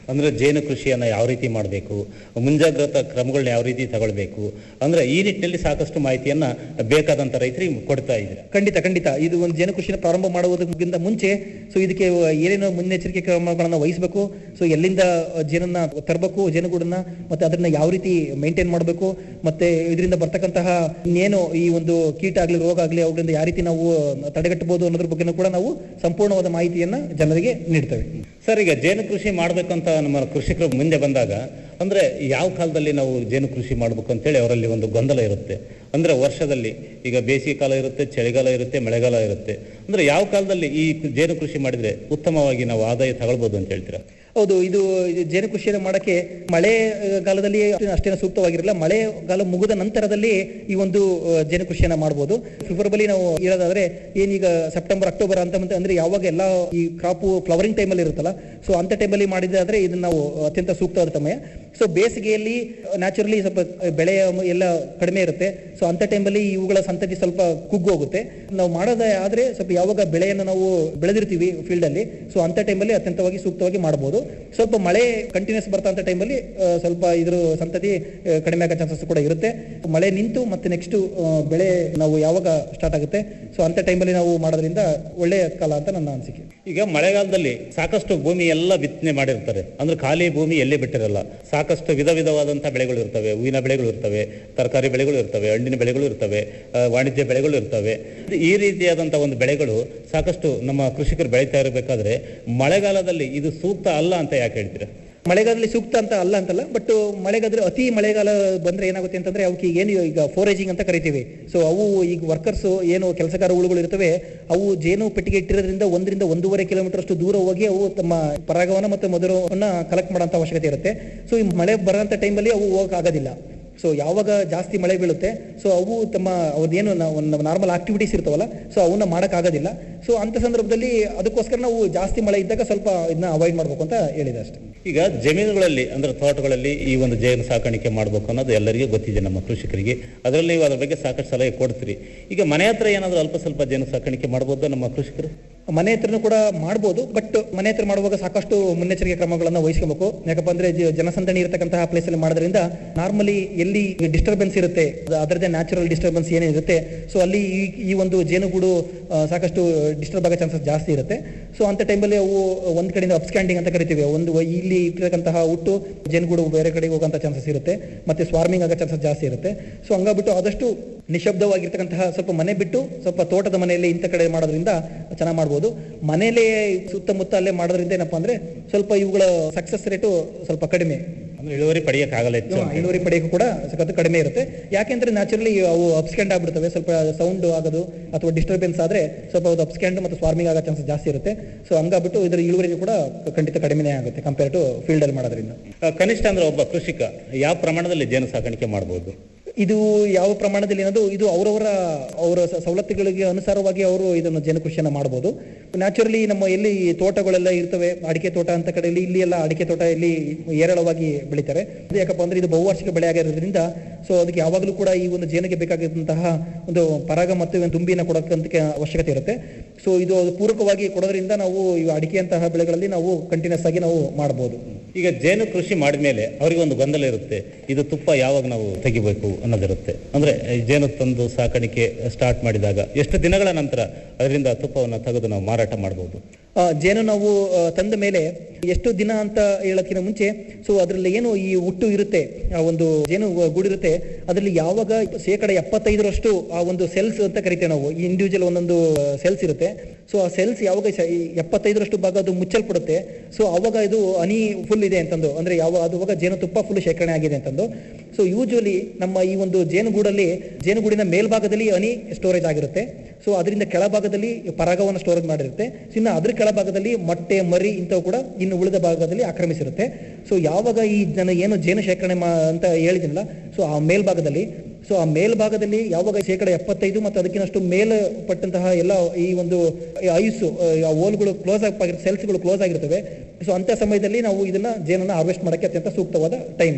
ಅಂದ್ರೆ ಜೇನು ಕೃಷಿಯನ್ನ ಯಾವ ರೀತಿ ಮಾಡಬೇಕು ಮುಂಜಾಗ್ರತಾ ಕ್ರಮಗಳನ್ನ ಯಾವ ರೀತಿ ತಗೊಳ್ಬೇಕು ಅಂದ್ರೆ ಈ ನಿಟ್ಟಿನಲ್ಲಿ ಸಾಕಷ್ಟು ಮಾಹಿತಿಯನ್ನ ಬೇಕಾದಂತ ರೈತರಿಗೆ ಕೊಡ್ತಾ ಇದ್ದೀರಾ ಖಂಡಿತ ಖಂಡಿತ ಇದು ಒಂದು ಜೇನು ಕೃಷಿನ ಪ್ರಾರಂಭ ಮಾಡುವುದಕ್ಕಿಂತ ಮುಂಚೆ ಸೊ ಇದಕ್ಕೆ ಏನೇನು ಮುನ್ನೆಚ್ಚರಿಕೆ ಕ್ರಮಗಳನ್ನ ವಹಿಸಬೇಕು ಸೊ ಎಲ್ಲಿಂದ ಜೇನನ್ನ ತರಬೇಕು ಜೇನುಗೂಡನ್ನ ಮತ್ತೆ ಅದನ್ನ ಯಾವ ರೀತಿ ಮೇಂಟೈನ್ ಮಾಡಬೇಕು ಮತ್ತೆ ಇದರಿಂದ ಬರ್ತಕ್ಕಂತಹ ಇನ್ನೇನು ಈ ಒಂದು ಕೀಟ ಆಗ್ಲಿ ರೋಗ ಆಗ್ಲಿ ಅವುಗಳಿಂದ ಯಾವ ರೀತಿ ನಾವು ತಡೆಗಟ್ಟಬಹುದು ಅನ್ನೋದ್ರ ಬಗ್ಗೆ ಕೂಡ ನಾವು ಸಂಪೂರ್ಣವಾದ ಮಾಹಿತಿಯನ್ನ ಜನರಿಗೆ ನೀಡ್ತೇವೆ ಸರ್ ಈಗ ಜೇನು ಕೃಷಿ ಮಾಡ್ಬೇಕಂತ ನಮ್ಮ ಕೃಷಿಕರು ಮುಂದೆ ಬಂದಾಗ ಅಂದ್ರೆ ಯಾವ ಕಾಲದಲ್ಲಿ ನಾವು ಜೇನು ಕೃಷಿ ಮಾಡ್ಬೇಕು ಅಂತೇಳಿ ಅವರಲ್ಲಿ ಒಂದು ಗೊಂದಲ ಇರುತ್ತೆ ಅಂದ್ರೆ ವರ್ಷದಲ್ಲಿ ಈಗ ಬೇಸಿಗೆ ಕಾಲ ಇರುತ್ತೆ ಚಳಿಗಾಲ ಇರುತ್ತೆ ಮಳೆಗಾಲ ಇರುತ್ತೆ ಅಂದ್ರೆ ಯಾವ ಕಾಲದಲ್ಲಿ ಈ ಜೇನು ಕೃಷಿ ಮಾಡಿದ್ರೆ ಉತ್ತಮವಾಗಿ ನಾವು ಆದಾಯ ತಗೊಳ್ಬೋದು ಅಂತ ಹೇಳ್ತೀರಾ ಹೌದು ಇದು ಇದು ಜೇನು ಕೃಷಿಯನ್ನು ಮಾಡಕ್ಕೆ ಮಳೆಗಾಲದಲ್ಲಿ ಅಷ್ಟೇನು ಸೂಕ್ತವಾಗಿರಲ್ಲ ಮಳೆಗಾಲ ಮುಗಿದ ನಂತರದಲ್ಲಿ ಈ ಒಂದು ಆ, ಜೇನು ಕೃಷಿಯನ್ನ ಮಾಡಬಹುದು ಪ್ರಿಫರಬಲಿ ನಾವು ಹೇಳೋದಾದ್ರೆ ಏನೀಗ ಸೆಪ್ಟೆಂಬರ್ ಅಕ್ಟೋಬರ್ ಅಂತ ಬಂತ- ಅಂದ್ರೆ ಯಾವಾಗ ಎಲ್ಲ ಈ ಕ್ರಾಪು ಫ್ಲವರಿಂಗ್ ಟೈಮಲ್ಲಿ ಇರುತ್ತಲ್ಲ ಸೊ ಅಂತ ಟೈಮಲ್ಲಿ ಮಾಡಿದ್ರೆ ಇದನ್ನ ನಾವು ಅತ್ಯಂತ ಸೂಕ್ತವಾದ ಸಮಯ ಸೊ ಬೇಸಿಗೆಯಲ್ಲಿ ನ್ಯಾಚುರಲಿ ಸ್ವಲ್ಪ ಬೆಳೆ ಎಲ್ಲ ಕಡಿಮೆ ಇರುತ್ತೆ ಸೊ ಅಂತ ಟೈಮಲ್ಲಿ ಇವುಗಳ ಸಂತತಿ ಸ್ವಲ್ಪ ಕುಗ್ಗು ಹೋಗುತ್ತೆ ನಾವು ಮಾಡೋದೇ ಆದ್ರೆ ಸ್ವಲ್ಪ ಯಾವಾಗ ಬೆಳೆಯನ್ನು ನಾವು ಬೆಳೆದಿರ್ತೀವಿ ಫೀಲ್ಡ್ ಅಲ್ಲಿ ಸೊ ಅಂತ ಟೈಮಲ್ಲಿ ಅತ್ಯಂತವಾಗಿ ಸೂಕ್ತವಾಗಿ ಮಾಡಬಹುದು ಸ್ವಲ್ಪ ಮಳೆ ಕಂಟಿನ್ಯೂಸ್ ಬರ್ತಂತ ಟೈಮಲ್ಲಿ ಸ್ವಲ್ಪ ಇದ್ರ ಸಂತತಿ ಆ, ಕಡಿಮೆ ಆಗೋ ಚಾನ್ಸಸ್ ಕೂಡ ಇರುತ್ತೆ ಮಳೆ ನಿಂತು ಮತ್ತೆ ನೆಕ್ಸ್ಟ್ ಬೆಳೆ ನಾವು ಯಾವಾಗ ಸ್ಟಾರ್ಟ್ ಆಗುತ್ತೆ ಸೊ ಅಂತ ಟೈಮಲ್ಲಿ ನಾವು ಮಾಡೋದ್ರಿಂದ ಒಳ್ಳೆಯ ಕಾಲ ಅಂತ ನನ್ನ ಅನಿಸಿಕೆ ಈಗ ಮಳೆಗಾಲದಲ್ಲಿ ಸಾಕಷ್ಟು ಭೂಮಿ ಎಲ್ಲ ಬಿತ್ತನೆ ಮಾಡಿರ್ತಾರೆ ಅಂದ್ರೆ ಖಾಲಿ ಭೂಮಿ ಎಲ್ಲೇ ಬಿಟ್ಟಿರಲ್ಲ ಸಾಕಷ್ಟು ವಿಧ ವಿಧವಾದಂತಹ ಬೆಳೆಗಳು ಇರ್ತವೆ ಹೂವಿನ ಬೆಳೆಗಳು ಇರ್ತವೆ ತರಕಾರಿ ಬೆಳೆಗಳು ಇರ್ತವೆ ಹಣ್ಣಿನ ಬೆಳೆಗಳು ಇರ್ತವೆ ಆ, ವಾಣಿಜ್ಯ ಬೆಳೆಗಳು ಇರ್ತವೆ ಈ ರೀತಿಯಾದಂತಹ ಒಂದು ಬೆಳೆಗಳು ಸಾಕಷ್ಟು ನಮ್ಮ ಕೃಷಿಕರು ಬೆಳೀತಾ ಇರಬೇಕಾದ್ರೆ ಮಳೆಗಾಲದಲ್ಲಿ ಇದು ಸೂಕ್ತ ಅಲ್ಲ ಅಂತ ಯಾಕೆ ಹೇಳ್ತೀರಾ ಮಳೆಗಾಲದಲ್ಲಿ ಸೂಕ್ತ ಅಂತ ಅಲ್ಲ ಅಂತಲ್ಲ ಬಟ್ ಮಳೆಗಾದ್ರೆ ಅತಿ ಮಳೆಗಾಲ ಬಂದ್ರೆ ಏನಾಗುತ್ತೆ ಅಂತಂದ್ರೆ ಅವಕ್ಕೆ ಏನು ಈಗ ಫೋರೇಜಿಂಗ್ ಅಂತ ಕರಿತೀವಿ ಸೊ ಅವು ಈಗ ವರ್ಕರ್ಸ್ ಏನು ಕೆಲಸಗಾರ ಹುಳುಗಳು ಇರ್ತವೆ ಅವು ಜೇನು ಪೆಟ್ಟಿಗೆ ಇಟ್ಟಿರೋದ್ರಿಂದ ಒಂದರಿಂದ ಒಂದೂವರೆ ಕಿಲೋಮೀಟರ್ ಅಷ್ಟು ದೂರ ಹೋಗಿ ಅವು ತಮ್ಮ ಪರಾಗವನ್ನ ಮತ್ತು ಮಧುರವನ್ನ ಕಲೆಕ್ಟ್ ಮಾಡೋಂಥ ಅವಶ್ಯಕತೆ ಇರುತ್ತೆ ಸೊ ಈ ಮಳೆ ಬರೋಂಥ ಟೈಮಲ್ಲಿ ಅವು ಹೋಗಕ್ ಆಗೋದಿಲ್ಲ ಸೊ ಯಾವಾಗ ಜಾಸ್ತಿ ಮಳೆ ಬೀಳುತ್ತೆ ಸೊ ಅವು ತಮ್ಮ ಅವ್ರದ್ದೇನು ನಾರ್ಮಲ್ ಆಕ್ಟಿವಿಟೀಸ್ ಇರ್ತಾವಲ್ಲ ಸೊ ಅವನ್ನ ಮಾಡೋಕ್ಕಾಗೋದಿಲ್ಲ ಸೊ ಅಂತ ಸಂದರ್ಭದಲ್ಲಿ ಅದಕ್ಕೋಸ್ಕರ ನಾವು ಜಾಸ್ತಿ ಮಳೆ ಇದ್ದಾಗ ಸ್ವಲ್ಪ ಇದನ್ನ ಅವಾಯ್ಡ್ ಮಾಡ್ಬೇಕು ಅಂತ ಹೇಳಿದೆ ಅಷ್ಟೇ ಈಗ ಜಮೀನುಗಳಲ್ಲಿ ಅಂದ್ರೆ ತೋಟಗಳಲ್ಲಿ ಈ ಒಂದು ಜೇನು ಸಾಕಾಣಿಕೆ ಮಾಡಬೇಕು ಅನ್ನೋದು ಎಲ್ಲರಿಗೂ ಗೊತ್ತಿದೆ ನಮ್ಮ ಕೃಷಿಕರಿಗೆ ಅದರಲ್ಲಿ ನೀವು ಅದ್ರ ಬಗ್ಗೆ ಸಾಕಷ್ಟು ಸಲಹೆ ಕೊಡ್ತೀರಿ ಈಗ ಮನೆ ಹತ್ರ ಏನಾದರೂ ಅಲ್ಪ ಸ್ವಲ್ಪ ಜೇನು ಸಾಕಾಣಿಕೆ ಮಾಡ್ಬೋದಾ ನಮ್ಮ ಕೃಷಿಕರು ಮನೆ ಹತ್ರನೂ ಕೂಡ ಮಾಡ್ಬೋದು ಬಟ್ ಮನೆ ಹತ್ರ ಮಾಡುವಾಗ ಸಾಕಷ್ಟು ಮುನ್ನೆಚ್ಚರಿಕೆ ಕ್ರಮಗಳನ್ನು ವಹಿಸ್ಕೋಬೇಕು ಯಾಕಪ್ಪ ಅಂದ್ರೆ ಜ- ಜನಸಂದಣಿ ಇರತಕ್ಕಂತಹ ಪ್ಲೇಸ್ ಅಲ್ಲಿ ಮಾಡೋದ್ರಿಂದ ನಾರ್ಮಲಿ ಎಲ್ಲಿ ಡಿಸ್ಟರ್ಬೆನ್ಸ್ ಇರುತ್ತೆ ಅದು ಅದರದೇ ನ್ಯಾಚುರಲ್ ಡಿಸ್ಟರ್ಬೆನ್ಸ್ ಏನಿರುತ್ತೆ ಸೊ ಅಲ್ಲಿ ಈ ಈ ಒಂದು ಜೇನುಗೂಡು ಆ, ಸಾಕಷ್ಟು ಡಿಸ್ಟರ್ಬ್ ಆಗೋ ಚಾನ್ಸಸ್ ಜಾಸ್ತಿ ಇರುತ್ತೆ ಸೊ ಅಂತ ಟೈಮಲ್ಲಿ ಅವು ಒಂದ್ ಕಡೆಯಿಂದ ಅಪ್ಸ್ಕ್ಯಾಂಡಿಂಗ್ ಅಂತ ಕರಿತೀವಿ ಒಂದು ಇಲ್ಲಿ ಇಟ್ಟಿರತಕ್ಕಂತಹ ಹುಟ್ಟು ಜೇನುಗೂಡು ಬೇರೆ ಕಡೆಗೆ ಹೋಗೋಂಥ ಚಾನ್ಸಸ್ ಇರುತ್ತೆ ಮತ್ತೆ ಸ್ವಾರ್ಮಿಂಗ್ ಆಗೋ ಚಾನ್ಸಸ್ ಜಾಸ್ತಿ ಇರುತ್ತೆ ಸೊ ಹಂಗಾಗ್ಬಿಟ್ಟು ಆದಷ್ಟು ನಿಶಬ್ದವಾಗಿರ್ತಕ್ಕಂತಹ ಸ್ವಲ್ಪ ಮನೆ ಬಿಟ್ಟು ಸ್ವಲ್ಪ ತೋಟದ ಮನೆಯಲ್ಲಿ ಇಂಥ ಕಡೆ ಮಾಡೋದ್ರಿಂದ ಚೆನ್ನಾಗಿ ಮಾಡ್ಬೋದು ಮನೆಯಲ್ಲೇ ಸುತ್ತಮುತ್ತ ಅಲ್ಲೇ ಮಾಡೋದ್ರಿಂದ ಏನಪ್ಪಾ ಅಂದ್ರೆ ಸ್ವಲ್ಪ ಇವುಗಳ ಸಕ್ಸಸ್ ರೇಟು ಸ್ವಲ್ಪ ಕಡಿಮೆ ಅಂದ್ರೆ ಇಳುವರಿ ಪಡೆಯಕ್ಕಾಗಲ್ಲ ಹೆಚ್ಚು ಹ್ಮ್, ಇಳುವರಿ ಪಡೆಯೋಕ್ಕೂ ಕೂಡ ಸಖತ್ ಕಡಿಮೆ ಇರುತ್ತೆ ಯಾಕೆಂದ್ರೆ ನ್ಯಾಚುರಲಿ ಅವು ಅಪ್ಸ್ಕ್ಯಾಂಡ್ ಆಗ್ಬಿಡ್ತವೆ ಸ್ವಲ್ಪ ಸೌಂಡ್ ಆಗೋದು ಅಥವಾ ಡಿಸ್ಟರ್ಬೆನ್ಸ್ ಆದ್ರೆ ಸ್ವಲ್ಪ ಅದು ಅಪ್ಸ್ಕ್ಯಾಂಡ್ ಮತ್ತು ಸ್ವಾರ್ಮಿಂಗ್ ಆಗೋ ಚಾನ್ಸಸ್ ಜಾಸ್ತಿ ಇರುತ್ತೆ ಸೊ ಹಂಗಾಗ್ಬಿಟ್ಟು ಇದರ ಇಳುವರಿ ಕೂಡ ಖಂಡಿತ ಕಡಿಮೆನೇ ಆಗುತ್ತೆ ಕಂಪೇರ್ ಟು ಫೀಲ್ಡ್ ಅಲ್ಲಿ ಮಾಡೋದ್ರಿಂದ ಆ, ಕನಿಷ್ಠ ಅಂದ್ರೆ ಒಬ್ಬ ಕೃಷಿಕ ಯಾವ ಪ್ರಮಾಣದಲ್ಲಿ ಜೇನು ಸಾಕಾಣಿಕೆ ಮಾಡಬಹುದು ಇದು ಯಾವ ಪ್ರಮಾಣದಲ್ಲಿ ಏನದು ಇದು ಅವರವರ ಅವರ ಸ- ಸವಲತ್ತುಗಳಿಗೆ ಅನುಸಾರವಾಗಿ ಅವರು ಇದನ್ನು ಜೇನು ಕೃಷಿಯನ್ನ ಮಾಡಬಹುದು ನ್ಯಾಚುರಲಿ ನಮ್ಮ ಎಲ್ಲಿ ತೋಟಗಳೆಲ್ಲ ಇರ್ತವೆ ಅಡಿಕೆ ತೋಟ ಅಂತ ಕಡೆಯಲ್ಲಿ ಇಲ್ಲಿ ಎಲ್ಲ ಅಡಿಕೆ ತೋಟ ಇಲ್ಲಿ ಹೇರಳವಾಗಿ ಬೆಳಿತಾರೆ ಅದು ಯಾಕಪ್ಪ ಅಂದ್ರೆ ಇದು ಬಹುವಾರ್ಷಿಕ ಬೆಳೆ ಆಗಿರೋದ್ರಿಂದ ಸೊ ಅದಕ್ಕೆ ಯಾವಾಗಲೂ ಕೂಡ ಈ ಒಂದು ಜೇನಿಗೆ ಬೇಕಾಗಿದ್ದಂತಹ ಒಂದು ಪರಾಗ ಮತ್ತು ಒಂದು ತುಂಬಿನ ಕೊಡೋಕ್ಕಂತ ಅವಶ್ಯಕತೆ ಇರುತ್ತೆ ಸೊ ಇದು ಅದು ಪೂರಕವಾಗಿ ಕೊಡೋದ್ರಿಂದ ನಾವು ಈ ಅಡಿಕೆಯಂತಹ ಬೆಳೆಗಳಲ್ಲಿ ನಾವು ಕಂಟಿನ್ಯೂಸ್ ಆಗಿ ನಾವು ಮಾಡಬಹುದು ಈಗ ಜೇನು ಕೃಷಿ ಮಾಡಿದ್ಮೇಲೆ ಅವರಿಗೆ ಒಂದು ಗೊಂದಲ ಇರುತ್ತೆ ಇದು ತುಪ್ಪ ಯಾವಾಗ ನಾವು ತೆಗಿಬೇಕು ಅನ್ನೋದಿರುತ್ತೆ ಅಂದ್ರೆ ಈ ಜೇನು ತಂದು ಸಾಕಾಣಿಕೆ ಸ್ಟಾರ್ಟ್ ಮಾಡಿದಾಗ ಎಷ್ಟು ದಿನಗಳ ನಂತರ ಅದರಿಂದ ತುಪ್ಪವನ್ನು ತೆಗೆದು ನಾವು ಮಾರಾಟ ಮಾಡಬಹುದು ಆ, ಜೇನು ನಾವು ಆ, ತಂದ ಮೇಲೆ ಎಷ್ಟು ದಿನ ಅಂತ ಹೇಳೋಕ್ಕಿಂತ ಮುಂಚೆ ಸೊ ಅದರಲ್ಲಿ ಏನು ಈ ಹುಟ್ಟು ಇರುತ್ತೆ ಆ ಒಂದು ಜೇನು ಗೂಡಿರುತ್ತೆ ಅದರಲ್ಲಿ ಯಾವಾಗ ಶೇಕಡ ಎಪ್ಪತ್ತೈದರಷ್ಟು ಆ ಒಂದು ಸೆಲ್ಸ್ ಅಂತ ಕರಿತೇವೆ ನಾವು ಈ ಇಂಡಿವಿಜುವಲ್ ಒಂದೊಂದು ಸೆಲ್ಸ್ ಇರುತ್ತೆ ಸೊ ಆ ಸೆಲ್ಸ್ ಯಾವಾಗ ಸ- ಈ ಎಪ್ಪತ್ತೈದರಷ್ಟು ಭಾಗ ಅದು ಮುಚ್ಚಲ್ಪಡುತ್ತೆ ಸೊ ಅವಾಗ ಇದು ಹನಿ ಫುಲ್ ಇದೆ ಅಂತಂದು ಅಂದ್ರೆ ಯಾವ ಅದು ಅವಾಗ ಜೇನುತುಪ್ಪ ಫುಲ್ ಶೇಖರಣೆ ಆಗಿದೆ ಅಂತಂದು ಸೊ ಯೂಶುವಲಿ ನಮ್ಮ ಈ ಒಂದು ಜೇನುಗೂಡಲ್ಲಿ ಜೇನುಗೂಡಿನ ಮೇಲ್ಭಾಗದಲ್ಲಿ ಹನಿ ಸ್ಟೋರೇಜ್ ಆಗಿರುತ್ತೆ ಸೊ ಅದರಿಂದ ಕೆಳಭಾಗದಲ್ಲಿ ಪರಾಗವನ್ನು ಸ್ಟೋರೇಜ್ ಮಾಡಿರುತ್ತೆ ಸೊ ಇನ್ನು ಅದ್ರ ಕೆಳಭಾಗದಲ್ಲಿ ಮೊಟ್ಟೆ ಮರಿ ಇಂಥವು ಕೂಡ ಇನ್ನು ಉಳಿದ ಭಾಗದಲ್ಲಿ ಆಕ್ರಮಿಸಿರುತ್ತೆ ಸೊ ಯಾವಾಗ ಈ ಜನ ಏನು ಜೇನು ಶೇಖರಣೆ ಮಾ ಅಂತ ಹೇಳಿದ್ನಲ್ಲ ಸೊ ಆ ಮೇಲ್ಭಾಗದಲ್ಲಿ ಸೊ ಆ ಮೇಲ್ಭಾಗದಲ್ಲಿ ಯಾವಾಗ ಶೇಕಡ ಎಪ್ಪತ್ತೈದು ಮತ್ತು ಅದಕ್ಕಿಂತಷ್ಟು ಮೇಲ್ಪಟ್ಟಂತಹ ಎಲ್ಲ ಈ ಒಂದು ಐಸು ಆ ಓಲ್ಗಳು ಕ್ಲೋಸ್ ಆಗಿರುತ್ತೆ ಸೆಲ್ಸ್ಗಳು ಕ್ಲೋಸ್ ಆಗಿರ್ತವೆ ಸೊ ಅಂತ ಸಮಯದಲ್ಲಿ ನಾವು ಇದನ್ನ ಜೇನನ್ನ ಹಾರ್ವೆಸ್ಟ್ ಮಾಡಕ್ಕೆ ಅತ್ಯಂತ ಸೂಕ್ತವಾದ ಟೈಮ್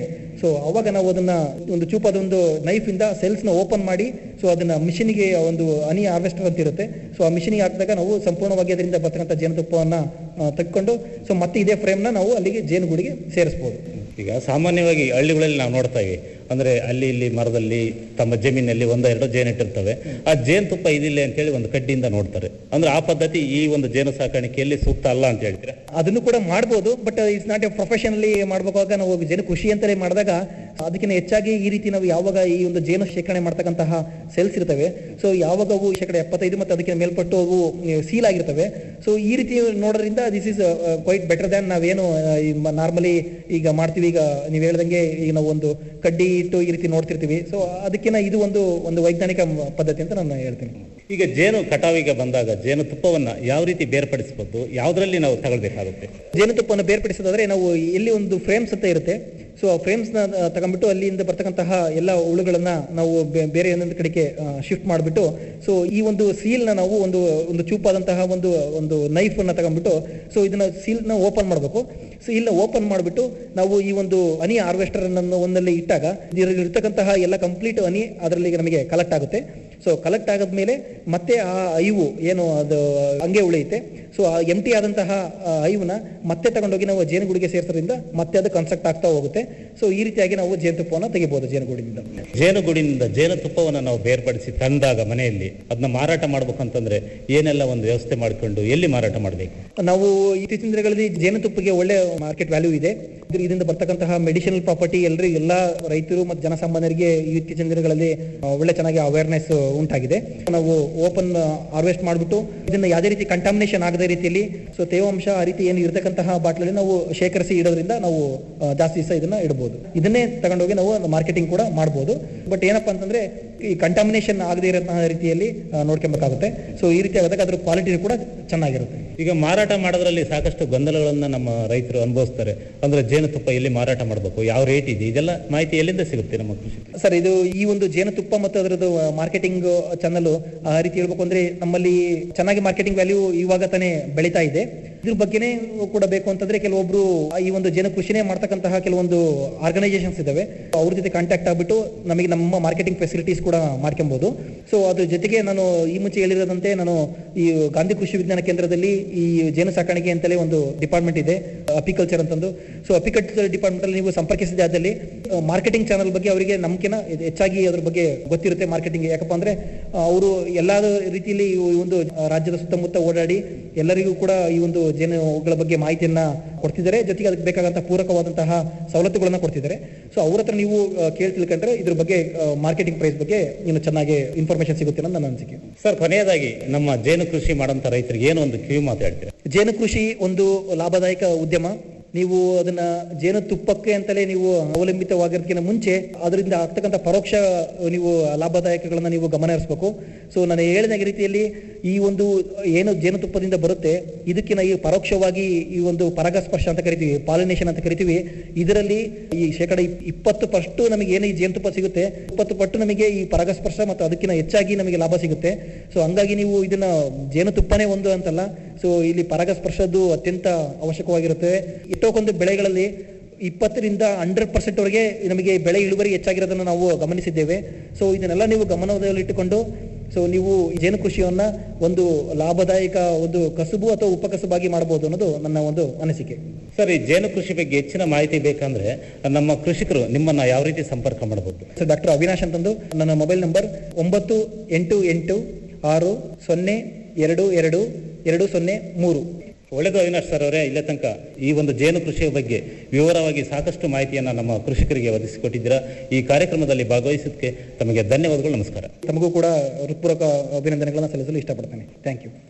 ಸೊ ಅವಾಗ ನಾವು ಅದನ್ನ ಒಂದು ಚೂಪಾದ ಒಂದು ನೈಫ್ ಇಂದ ಸೆಲ್ಸ್ ನ ಓಪನ್ ಮಾಡಿ ಸೊ ಅದನ್ನ ಮಿಷಿನ್ಗೆ ಒಂದು ಹನಿ ಹಾರ್ವೆಸ್ಟರ್ ಅಂತ ಇರುತ್ತೆ ಸೊ ಆ ಮಿಷಿನ್ಗೆ ಹಾಕಿದಾಗ ನಾವು ಸಂಪೂರ್ಣವಾಗಿ ಅದರಿಂದ ಬರ್ತಕ್ಕಂಥ ಜೇನುತುಪ್ಪವನ್ನ ಆ, ತೆಕ್ಕೊಂಡು ಸೊ ಮತ್ತೆ ಇದೇ ಫ್ರೇಮ್ ನ ನಾವು ಅಲ್ಲಿಗೆ ಜೇನುಗೂಡಿಗೆ ಸೇರಿಸಬಹುದು ಈಗ ಸಾಮಾನ್ಯವಾಗಿ ಹಳ್ಳಿಗಳಲ್ಲಿ ನಾವು ನೋಡ್ತಾ ಇವಿ ಅಂದ್ರೆ ಅಲ್ಲಿ ಇಲ್ಲಿ ಮರದಲ್ಲಿ ತಮ್ಮ ಜಮೀನಲ್ಲಿ ಒಂದೋ ಎರಡೋ ಜೇನು ಇಟ್ಟಿರ್ತವೆ ಆ ಜೇನುತುಪ್ಪ ಇದಿಲ್ಲ ಅಂತೇಳಿ ಒಂದು ಕಡ್ಡಿಯಿಂದ ನೋಡ್ತಾರೆ ಅಂದ್ರೆ ಆ ಪದ್ಧತಿ ಈ ಒಂದು ಜೇನು ಸಾಕಾಣಿಕೆಯಲ್ಲಿ ಸೂಕ್ತ ಅಲ್ಲ ಅಂತ ಹೇಳ್ತೀರಾ ಅದನ್ನು ಕೂಡ ಮಾಡ್ಬೋದು but it's not a professionally ಮಾಡ್ಬೇಕಾಗ ನಾವು ಜೇನು ಕೃಷಿ ಅಂತಲೇ ಮಾಡಿದಾಗ ಅದಕ್ಕಿಂತ ಹೆಚ್ಚಾಗಿ ಈ ರೀತಿ ನಾವು ಯಾವಾಗ ಈ ಒಂದು ಜೇನು ಶೇಖರಣೆ ಮಾಡ್ತಕ್ಕಂತಹ ಸೆಲ್ಸ್ ಇರ್ತವೆ ಸೊ ಯಾವಾಗ ಅವು ಶೇಕಡ ಎಪ್ಪತ್ತೈದು ಮತ್ತು ಅದಕ್ಕೆ ಮೇಲ್ಪಟ್ಟು ಅವು ಸೀಲ್ ಆಗಿರ್ತವೆ ಸೊ ಈ ರೀತಿ ನೋಡೋದ್ರಿಂದ this is quite better than ನಾವೇನು ನಾರ್ಮಲಿ ಈಗ ಮಾಡ್ತೀವಿ ಈಗ ನೀವು ಹೇಳ್ದಂಗೆ ಈಗ ನಾವು ಒಂದು ಕಡ್ಡಿ ಇಟ್ಟು ಈ ರೀತಿ ನೋಡ್ತಿರ್ತೀವಿ ಸೊ ಅದಕ್ಕಿಂತ ಇದು ಒಂದು ಒಂದು ವೈಜ್ಞಾನಿಕ ಮ- ಪದ್ಧತಿ ಅಂತ ನಾನು ಹೇಳ್ತೀನಿ ಈಗ ಜೇನು ಕಟಾವಿಗೆ ಬಂದಾಗ ಜೇನು ತುಪ್ಪವನ್ನ ಯಾವ ರೀತಿ ಬೇರ್ಪಡಿಸಬಹುದು ಯಾವ್ದ್ರಲ್ಲಿ ನಾವು ತಗೊಳ್ಬೇಕಾಗುತ್ತೆ ಜೇನುತುಪ್ಪವನ್ನು ಬೇರ್ಪಡಿಸೋದಾದ್ರೆ ನಾವು ಎಲ್ಲಿ ಒಂದು ಫ್ರೇಮ್ಸ್ ಅಂತ ಇರುತ್ತೆ ಸೊ ಆ ಫ್ರೇಮ್ಸ್ ನ ಆ, ತಗೊಂಡ್ಬಿಟ್ಟು ಅಲ್ಲಿಂದ ಬರ್ತಕ್ಕಂತಹ ಎಲ್ಲ ಹುಳುಗಳನ್ನ ನಾವು ಬೇ- ಬೇರೆ ಇನ್ನೊಂದು ಕಡೆಗೆ ಶಿಫ್ಟ್ ಮಾಡಿಬಿಟ್ಟು ಸೊ ಈ ಒಂದು ಸೀಲ್ ನ ನಾವು ಒಂದು ಒಂದು ಚೂಪಾದಂತಹ ಒಂದು ಒಂದು ನೈಫ್ ಅನ್ನ ತಗೊಂಡ್ಬಿಟ್ಟು ಸೊ ಇದನ್ನ ಸೀಲ್ ನ ಓಪನ್ ಮಾಡಬೇಕು ಸೊ ಇಲ್ಲ ಓಪನ್ ಮಾಡಿಬಿಟ್ಟು ನಾವು ಈ ಒಂದು ಹನಿ ಹಾರ್ವೆಸ್ಟರ್ ಅನ್ನು ಒಂದಲ್ಲಿ ಇಟ್ಟಾಗ ಇದರಲ್ಲಿ ಇರ್ತಕ್ಕಂತಹ ಎಲ್ಲ ಕಂಪ್ಲೀಟ್ ಹನಿ ಅದರಲ್ಲಿ ನಮಗೆ ಕಲೆಕ್ಟ್ ಆಗುತ್ತೆ ಸೊ ಕಲೆಕ್ಟ್ ಆದ್ಮೇಲೆ ಮತ್ತೆ ಆ ಐವು ಏನು ಅದು ಹಂಗೆ ಉಳಿಯುತ್ತೆ ಸೊ ಆ ಎಂಟಿ ಆದಂತಹ ಆ ಐವನ್ನ ಮತ್ತೆ ತಗೊಂಡೋಗಿ ನಾವು ಜೇನುಗೂಡಿಗೆ ಸೇರಿಸೋದ್ರಿಂದ ಮತ್ತೆ ಅದು ಕನ್ಸ್ಟ್ರಕ್ಟ್ ಆಗ್ತಾ ಹೋಗುತ್ತೆ ಸೊ ಈ ರೀತಿಯಾಗಿ ನಾವು ಜೇನುತುಪ್ಪವನ್ನು ತೆಗಿಬಹುದು ಜೇನುಗೂಡಿನಿಂದ ಜೇನುಗೂಡಿನಿಂದ ಜೇನುತುಪ್ಪವನ್ನ ನಾವು ಬೇರ್ಪಡಿಸಿ ತಂದಾಗ ಮನೆಯಲ್ಲಿ ಅದನ್ನ ಮಾರಾಟ ಮಾಡ್ಬೇಕಂತಂದ್ರೆ ಏನೆಲ್ಲ ಒಂದು ವ್ಯವಸ್ಥೆ ಮಾಡ್ಕೊಂಡು ಎಲ್ಲಿ ಮಾರಾಟ ಮಾಡಬೇಕು ನಾವು ಇತ್ತೀಚಿನ ದಿನಗಳಲ್ಲಿ ಜೇನುತುಪ್ಪಿಗೆ ಒಳ್ಳೆ ಮಾರ್ಕೆಟ್ ವ್ಯಾಲ್ಯೂ ಇದೆ ಇದ್ರ- ಇದರಿಂದ ಬರ್ತಕ್ಕಂತಹ ಮೆಡಿಸಿನಲ್ ಪ್ರಾಪರ್ಟಿ ಎಲ್ಲರೂ ಎಲ್ಲ ರೈತರು ಮತ್ತು ಜನಸಾಮಾನ್ಯರಿಗೆ ಈ ಇತ್ತೀಚಿನ ದಿನಗಳಲ್ಲಿ ಆ, ಒಳ್ಳೆ ಚೆನ್ನಾಗಿ ಅವೇರ್ನೆಸ್ ಉಂಟಾಗಿದೆ ನಾವು ಓಪನ್ ಹಾರ್ವೆಸ್ಟ್ ಮಾಡಿಬಿಟ್ಟು ಇದನ್ನ ಯಾವುದೇ ರೀತಿ ಕಂಟಾಮಿನೇಷನ್ ಆಗದ ರೀತಿಯಲ್ಲಿ ಸೊ ತೇವಾಂಶ ಆ ರೀತಿ ಏನು ಇರತಕ್ಕಂತಹ ಬಾಟ್ಲಲ್ಲಿ ನಾವು ಶೇಖರಿಸಿ ಇಡೋದ್ರಿಂದ ನಾವು ಆ, ಜಾಸ್ತಿ ದಿವಸ ಇದನ್ನ ಇಡಬಹುದು ಇದನ್ನೇ ತಗೊಂಡೋಗಿ ನಾವು ಮಾರ್ಕೆಟಿಂಗ್ ಕೂಡ ಮಾಡಬಹುದು ಬಟ್ ಏನಪ್ಪಾ ಅಂತಂದ್ರೆ ಈ ಕಂಟಾಮಿನೇಷನ್ ಆಗದೇ ಇರೋ ರೀತಿಯಲ್ಲಿ ಆ, ನೋಡ್ಕೊಬೇಕಾಗುತ್ತೆ ಸೊ ಈ ರೀತಿ ಆದಾಗ ಅದ್ರ ಕ್ವಾಲಿಟಿ ಕೂಡ ಚೆನ್ನಾಗಿರುತ್ತೆ ಈಗ ಮಾರಾಟ ಮಾಡೋದ್ರಲ್ಲಿ ಸಾಕಷ್ಟು ಗೊಂದಲಗಳನ್ನ ನಮ್ಮ ರೈತರು ಅನುಭವಿಸ್ತಾರೆ ಅಂದ್ರೆ ಜೇನುತುಪ್ಪ ಎಲ್ಲಿ ಮಾರಾಟ ಮಾಡಬೇಕು ಯಾವ ರೇಟ್ ಇದೆ ಇದೆಲ್ಲ ಮಾಹಿತಿ ಎಲ್ಲಿಂದ ಸಿಗುತ್ತೆ ನಮ್ಮ ಕೃಷಿ ಸರ್ ಇದು ಈ ಒಂದು ಜೇನುತುಪ್ಪ ಮತ್ತು ಅದರದ್ದು ಮಾರ್ಕೆಟಿಂಗ್ ಚಾನಲ್ ಆ ರೀತಿ ಹೇಳ್ಬೇಕು ಅಂದ್ರೆ ನಮ್ಮಲ್ಲಿ ಚೆನ್ನಾಗಿ ಮಾರ್ಕೆಟಿಂಗ್ ವ್ಯಾಲ್ಯೂ ಇವಾಗ ತಾನೇ ಬೆಳೀತಾ ಇದೆ ಇದ್ರ ಬಗ್ಗೆನೇ ಕೂಡ ಬೇಕು ಅಂತಂದ್ರೆ ಕೆಲವೊಬ್ರು ಈ ಒಂದು ಜೇನು ಕೃಷಿನೇ ಮಾಡ್ತಕ್ಕಂತಹ ಕೆಲವೊಂದು ಆರ್ಗನೈಸೇಷನ್ಸ್ ಇದಾವೆ ಅವ್ರ ಜೊತೆ ಕಾಂಟ್ಯಾಕ್ಟ್ ಆಗ್ಬಿಟ್ಟು ನಮಗೆ ನಮ್ಮ ಮಾರ್ಕೆಟಿಂಗ್ ಫೆಸಿಲಿಟೀಸ್ ಕೂಡ ಮಾಡ್ಕೊಬಹುದು ಸೊ ಅದ್ರ ಜೊತೆಗೆ ನಾನು ಈ ಮುಂಚೆ ಹೇಳಿರೋದಂತೆ ನಾನು ಈ ಗಾಂಧಿ ಕೃಷಿ ವಿಜ್ಞಾನ ಕೇಂದ್ರದಲ್ಲಿ ಈ ಜೇನು ಸಾಕಾಣಿಕೆ ಅಂತಲೇ ಒಂದು ಡಿಪಾರ್ಟ್ಮೆಂಟ್ ಇದೆ ಅಪಿಕಲ್ಚರ್ ಅಂತಂದು ಸೊ ಅಪಿಕಲ್ಚರ್ ಡಿಪಾರ್ಟ್ಮೆಂಟ್ ಅಲ್ಲಿ ನೀವು ಸಂಪರ್ಕಿಸಿದ ಆದಲ್ಲಿ ಮಾರ್ಕೆಟಿಂಗ್ ಚಾನಲ್ ಬಗ್ಗೆ ಅವರಿಗೆ ನಂಬಿಕೆನ ಇದು ಹೆಚ್ಚಾಗಿ ಅದ್ರ ಬಗ್ಗೆ ಗೊತ್ತಿರುತ್ತೆ ಮಾರ್ಕೆಟಿಂಗ್ ಯಾಕಪ್ಪ ಅಂದ್ರೆ ಅವರು ಎಲ್ಲಾ ರೀತಿಯಲ್ಲಿ ಈ ಒಂದು ರಾಜ್ಯದ ಸುತ್ತಮುತ್ತ ಓಡಾಡಿ ಎಲ್ಲರಿಗೂ ಕೂಡ ಈ ಒಂದು ಜೇನುಗಳ ಬಗ್ಗೆ ಮಾಹಿತಿಯನ್ನ ಕೊಡ್ತಿದ್ದಾರೆ ಜೊತೆಗೆ ಅದಕ್ಕೆ ಬೇಕಾದಂತಹ ಪೂರಕವಾದಂತಹ ಸವಲತ್ತುಗಳನ್ನ ಕೊಡ್ತಿದ್ದಾರೆ ಸೊ ಅವ್ರ ಹತ್ರ ನೀವು ಆ, ಕೇಳಿ ತಿಳ್ಕೊಂಡ್ರೆ ಇದ್ರ ಬಗ್ಗೆ ಮಾರ್ಕೆಟಿಂಗ್ ಪ್ರೈಸ್ ಬಗ್ಗೆ ಇನ್ನು ಚೆನ್ನಾಗಿ ಇನ್ಫಾರ್ಮೇಶನ್ ಸಿಗುತ್ತೆ ಅನ್ನೋದು ನನ್ನ ಅನಿಸಿಕೆ ಸರ್ ಕೊನೆಯದಾಗಿ ನಮ್ಮ ಜೇನು ಕೃಷಿ ಮಾಡಂತ ರೈತರಿಗೆ ಏನು ಒಂದು ಕಿವಿ ಮಾತು ಹೇಳ್ತೀರಾ ಜೇನು ಕೃಷಿ ಒಂದು ಲಾಭದಾಯಕ ಉದ್ಯಮ ನೀವು ಅದನ್ನ ಜೇನು ತುಪ್ಪಕ್ಕೆ ಅಂತಲೇ ನೀವು ಅವಲಂಬಿತವಾಗಿರೋದಕ್ಕಿಂತ ಮುಂಚೆ ಅದರಿಂದ ಆಗ್ತಕ್ಕಂಥ ಪರೋಕ್ಷ ನೀವು ಲಾಭದಾಯಕಗಳನ್ನ ನೀವು ಗಮನ ಹರಿಸಬೇಕು ಸೊ ನಾನು ಹೇಳಿದ ರೀತಿಯಲ್ಲಿ ಈ ಒಂದು ಏನು ಜೇನುತುಪ್ಪದಿಂದ ಬರುತ್ತೆ ಇದಕ್ಕಿಂತ ಈ ಪರೋಕ್ಷವಾಗಿ ಈ ಒಂದು ಪರಾಗಸ್ಪರ್ಶ ಅಂತ ಕರಿತೀವಿ ಪಾಲಿನೇಷನ್ ಅಂತ ಕರಿತೀವಿ ಇದರಲ್ಲಿ ಈ ಶೇಕಡ ಇಪ್- ಇಪ್ಪತ್ತು ಪಟ್ಟು ನಮಗೆ ಏನು ಈ ಜೇನುತುಪ್ಪ ಸಿಗುತ್ತೆ ಇಪ್ಪತ್ತು ಪಟ್ಟು ನಮಗೆ ಈ ಪರಾಗಸ್ಪರ್ಶ ಮತ್ತು ಅದಕ್ಕಿಂತ ಹೆಚ್ಚಾಗಿ ನಮಗೆ ಲಾಭ ಸಿಗುತ್ತೆ ಸೊ ಹಂಗಾಗಿ ನೀವು ಇದನ್ನ ಜೇನುತುಪ್ಪನೇ ಒಂದು ಅಂತಲ್ಲ ಸೊ ಇಲ್ಲಿ ಪರಾಗಸ್ಪರ್ಶದ್ದು ಅತ್ಯಂತ ಅವಶ್ಯಕವಾಗಿರುತ್ತೆ ಎಷ್ಟೊಂದು ಬೆಳೆಗಳಲ್ಲಿ ಇಪ್ಪತ್ತರಿಂದ ಹಂಡ್ರೆಡ್ ಪರ್ಸೆಂಟ್ ವರೆಗೆ ನಮಗೆ ಬೆಳೆ ಇಳುವರಿ ಹೆಚ್ಚಾಗಿರೋದನ್ನು ನಾವು ಗಮನಿಸಿದ್ದೇವೆ ಸೊ ಇದನ್ನೆಲ್ಲ ನೀವು ಗಮನದಲ್ಲಿಟ್ಟುಕೊಂಡು ಸೊ ನೀವು ಜೇನು ಕೃಷಿಯನ್ನ ಒಂದು ಲಾಭದಾಯಕ ಒಂದು ಕಸುಬು ಅಥವಾ ಉಪಕಸುಬಾಗಿ ಮಾಡಬಹುದು ಅನ್ನೋದು ನನ್ನ ಒಂದು ಅನಿಸಿಕೆ ಸರ್ ಈ ಜೇನು ಕೃಷಿ ಬಗ್ಗೆ ಹೆಚ್ಚಿನ ಮಾಹಿತಿ ಬೇಕಂದ್ರೆ ನಮ್ಮ ಕೃಷಿಕರು ನಿಮ್ಮನ್ನ ಯಾವ ರೀತಿ ಸಂಪರ್ಕ ಮಾಡಬಹುದು ಸರ್ ಡಾಕ್ಟರ್ ಅವಿನಾಶ್ ಅಂತಂದು ನನ್ನ ಮೊಬೈಲ್ ನಂಬರ್ ಒಂಬತ್ತು ಎಂಟು ಎಂಟು ಆರು ಸೊನ್ನೆ ಎರಡು ಎರಡು ಎರಡು ಸೊನ್ನೆ ಮೂರು ಒಳ್ಳೆದು ಅವಿನಾಶ್ ಸರ್ ಅವರೇ ಇಲ್ಲೇ ತನಕ ಈ ಒಂದು ಜೇನು ಕೃಷಿಯ ಬಗ್ಗೆ ವಿವರವಾಗಿ ಸಾಕಷ್ಟು ಮಾಹಿತಿಯನ್ನ ನಮ್ಮ ಕೃಷಿಕರಿಗೆ ಒದಗಿಸಿಕೊಟ್ಟಿದ್ದೀರಾ ಈ ಕಾರ್ಯಕ್ರಮದಲ್ಲಿ ಭಾಗವಹಿಸೋದಕ್ಕೆ ತಮಗೆ ಧನ್ಯವಾದಗಳು ನಮಸ್ಕಾರ ತಮಗೂ ಕೂಡ ಹೃತ್ಪೂರ್ವಕ ಅಭಿನಂದನೆಗಳನ್ನು ಸಲ್ಲಿಸಲು ಇಷ್ಟಪಡ್ತೇನೆ ಥ್ಯಾಂಕ್ ಯು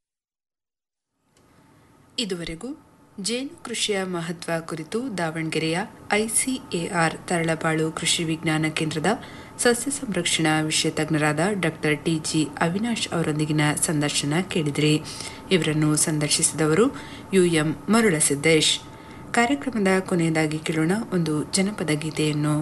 ಇದುವರೆಗೂ ಜೇನು ಕೃಷಿಯ ಮಹತ್ವ ಕುರಿತು ದಾವಣಗೆರೆಯ ಐಸಿಎಆರ್ ತರಳಬಾಳು ಕೃಷಿ ವಿಜ್ಞಾನ ಕೇಂದ್ರದ ಸಸ್ಯ ಸಂರಕ್ಷಣಾ ವಿಷಯ ತಜ್ಞರಾದ ಡಾಕ್ಟರ್ ಟಿಜಿ ಅವಿನಾಶ್ ಅವರೊಂದಿಗಿನ ಸಂದರ್ಶನ ಕೇಳಿದ್ರಿ ಇವರನ್ನು ಸಂದರ್ಶಿಸಿದವರು ಯುಎಂ ಮರುಳಸಿದ್ದೇಶ್ ಕಾರ್ಯಕ್ರಮದ ಕೊನೆಯದಾಗಿ ಕೇಳೋಣ ಒಂದು ಜನಪದ ಗೀತೆಯನ್ನು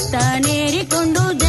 ಬೆಟ್ಟನೇರಿಕೊಂಡು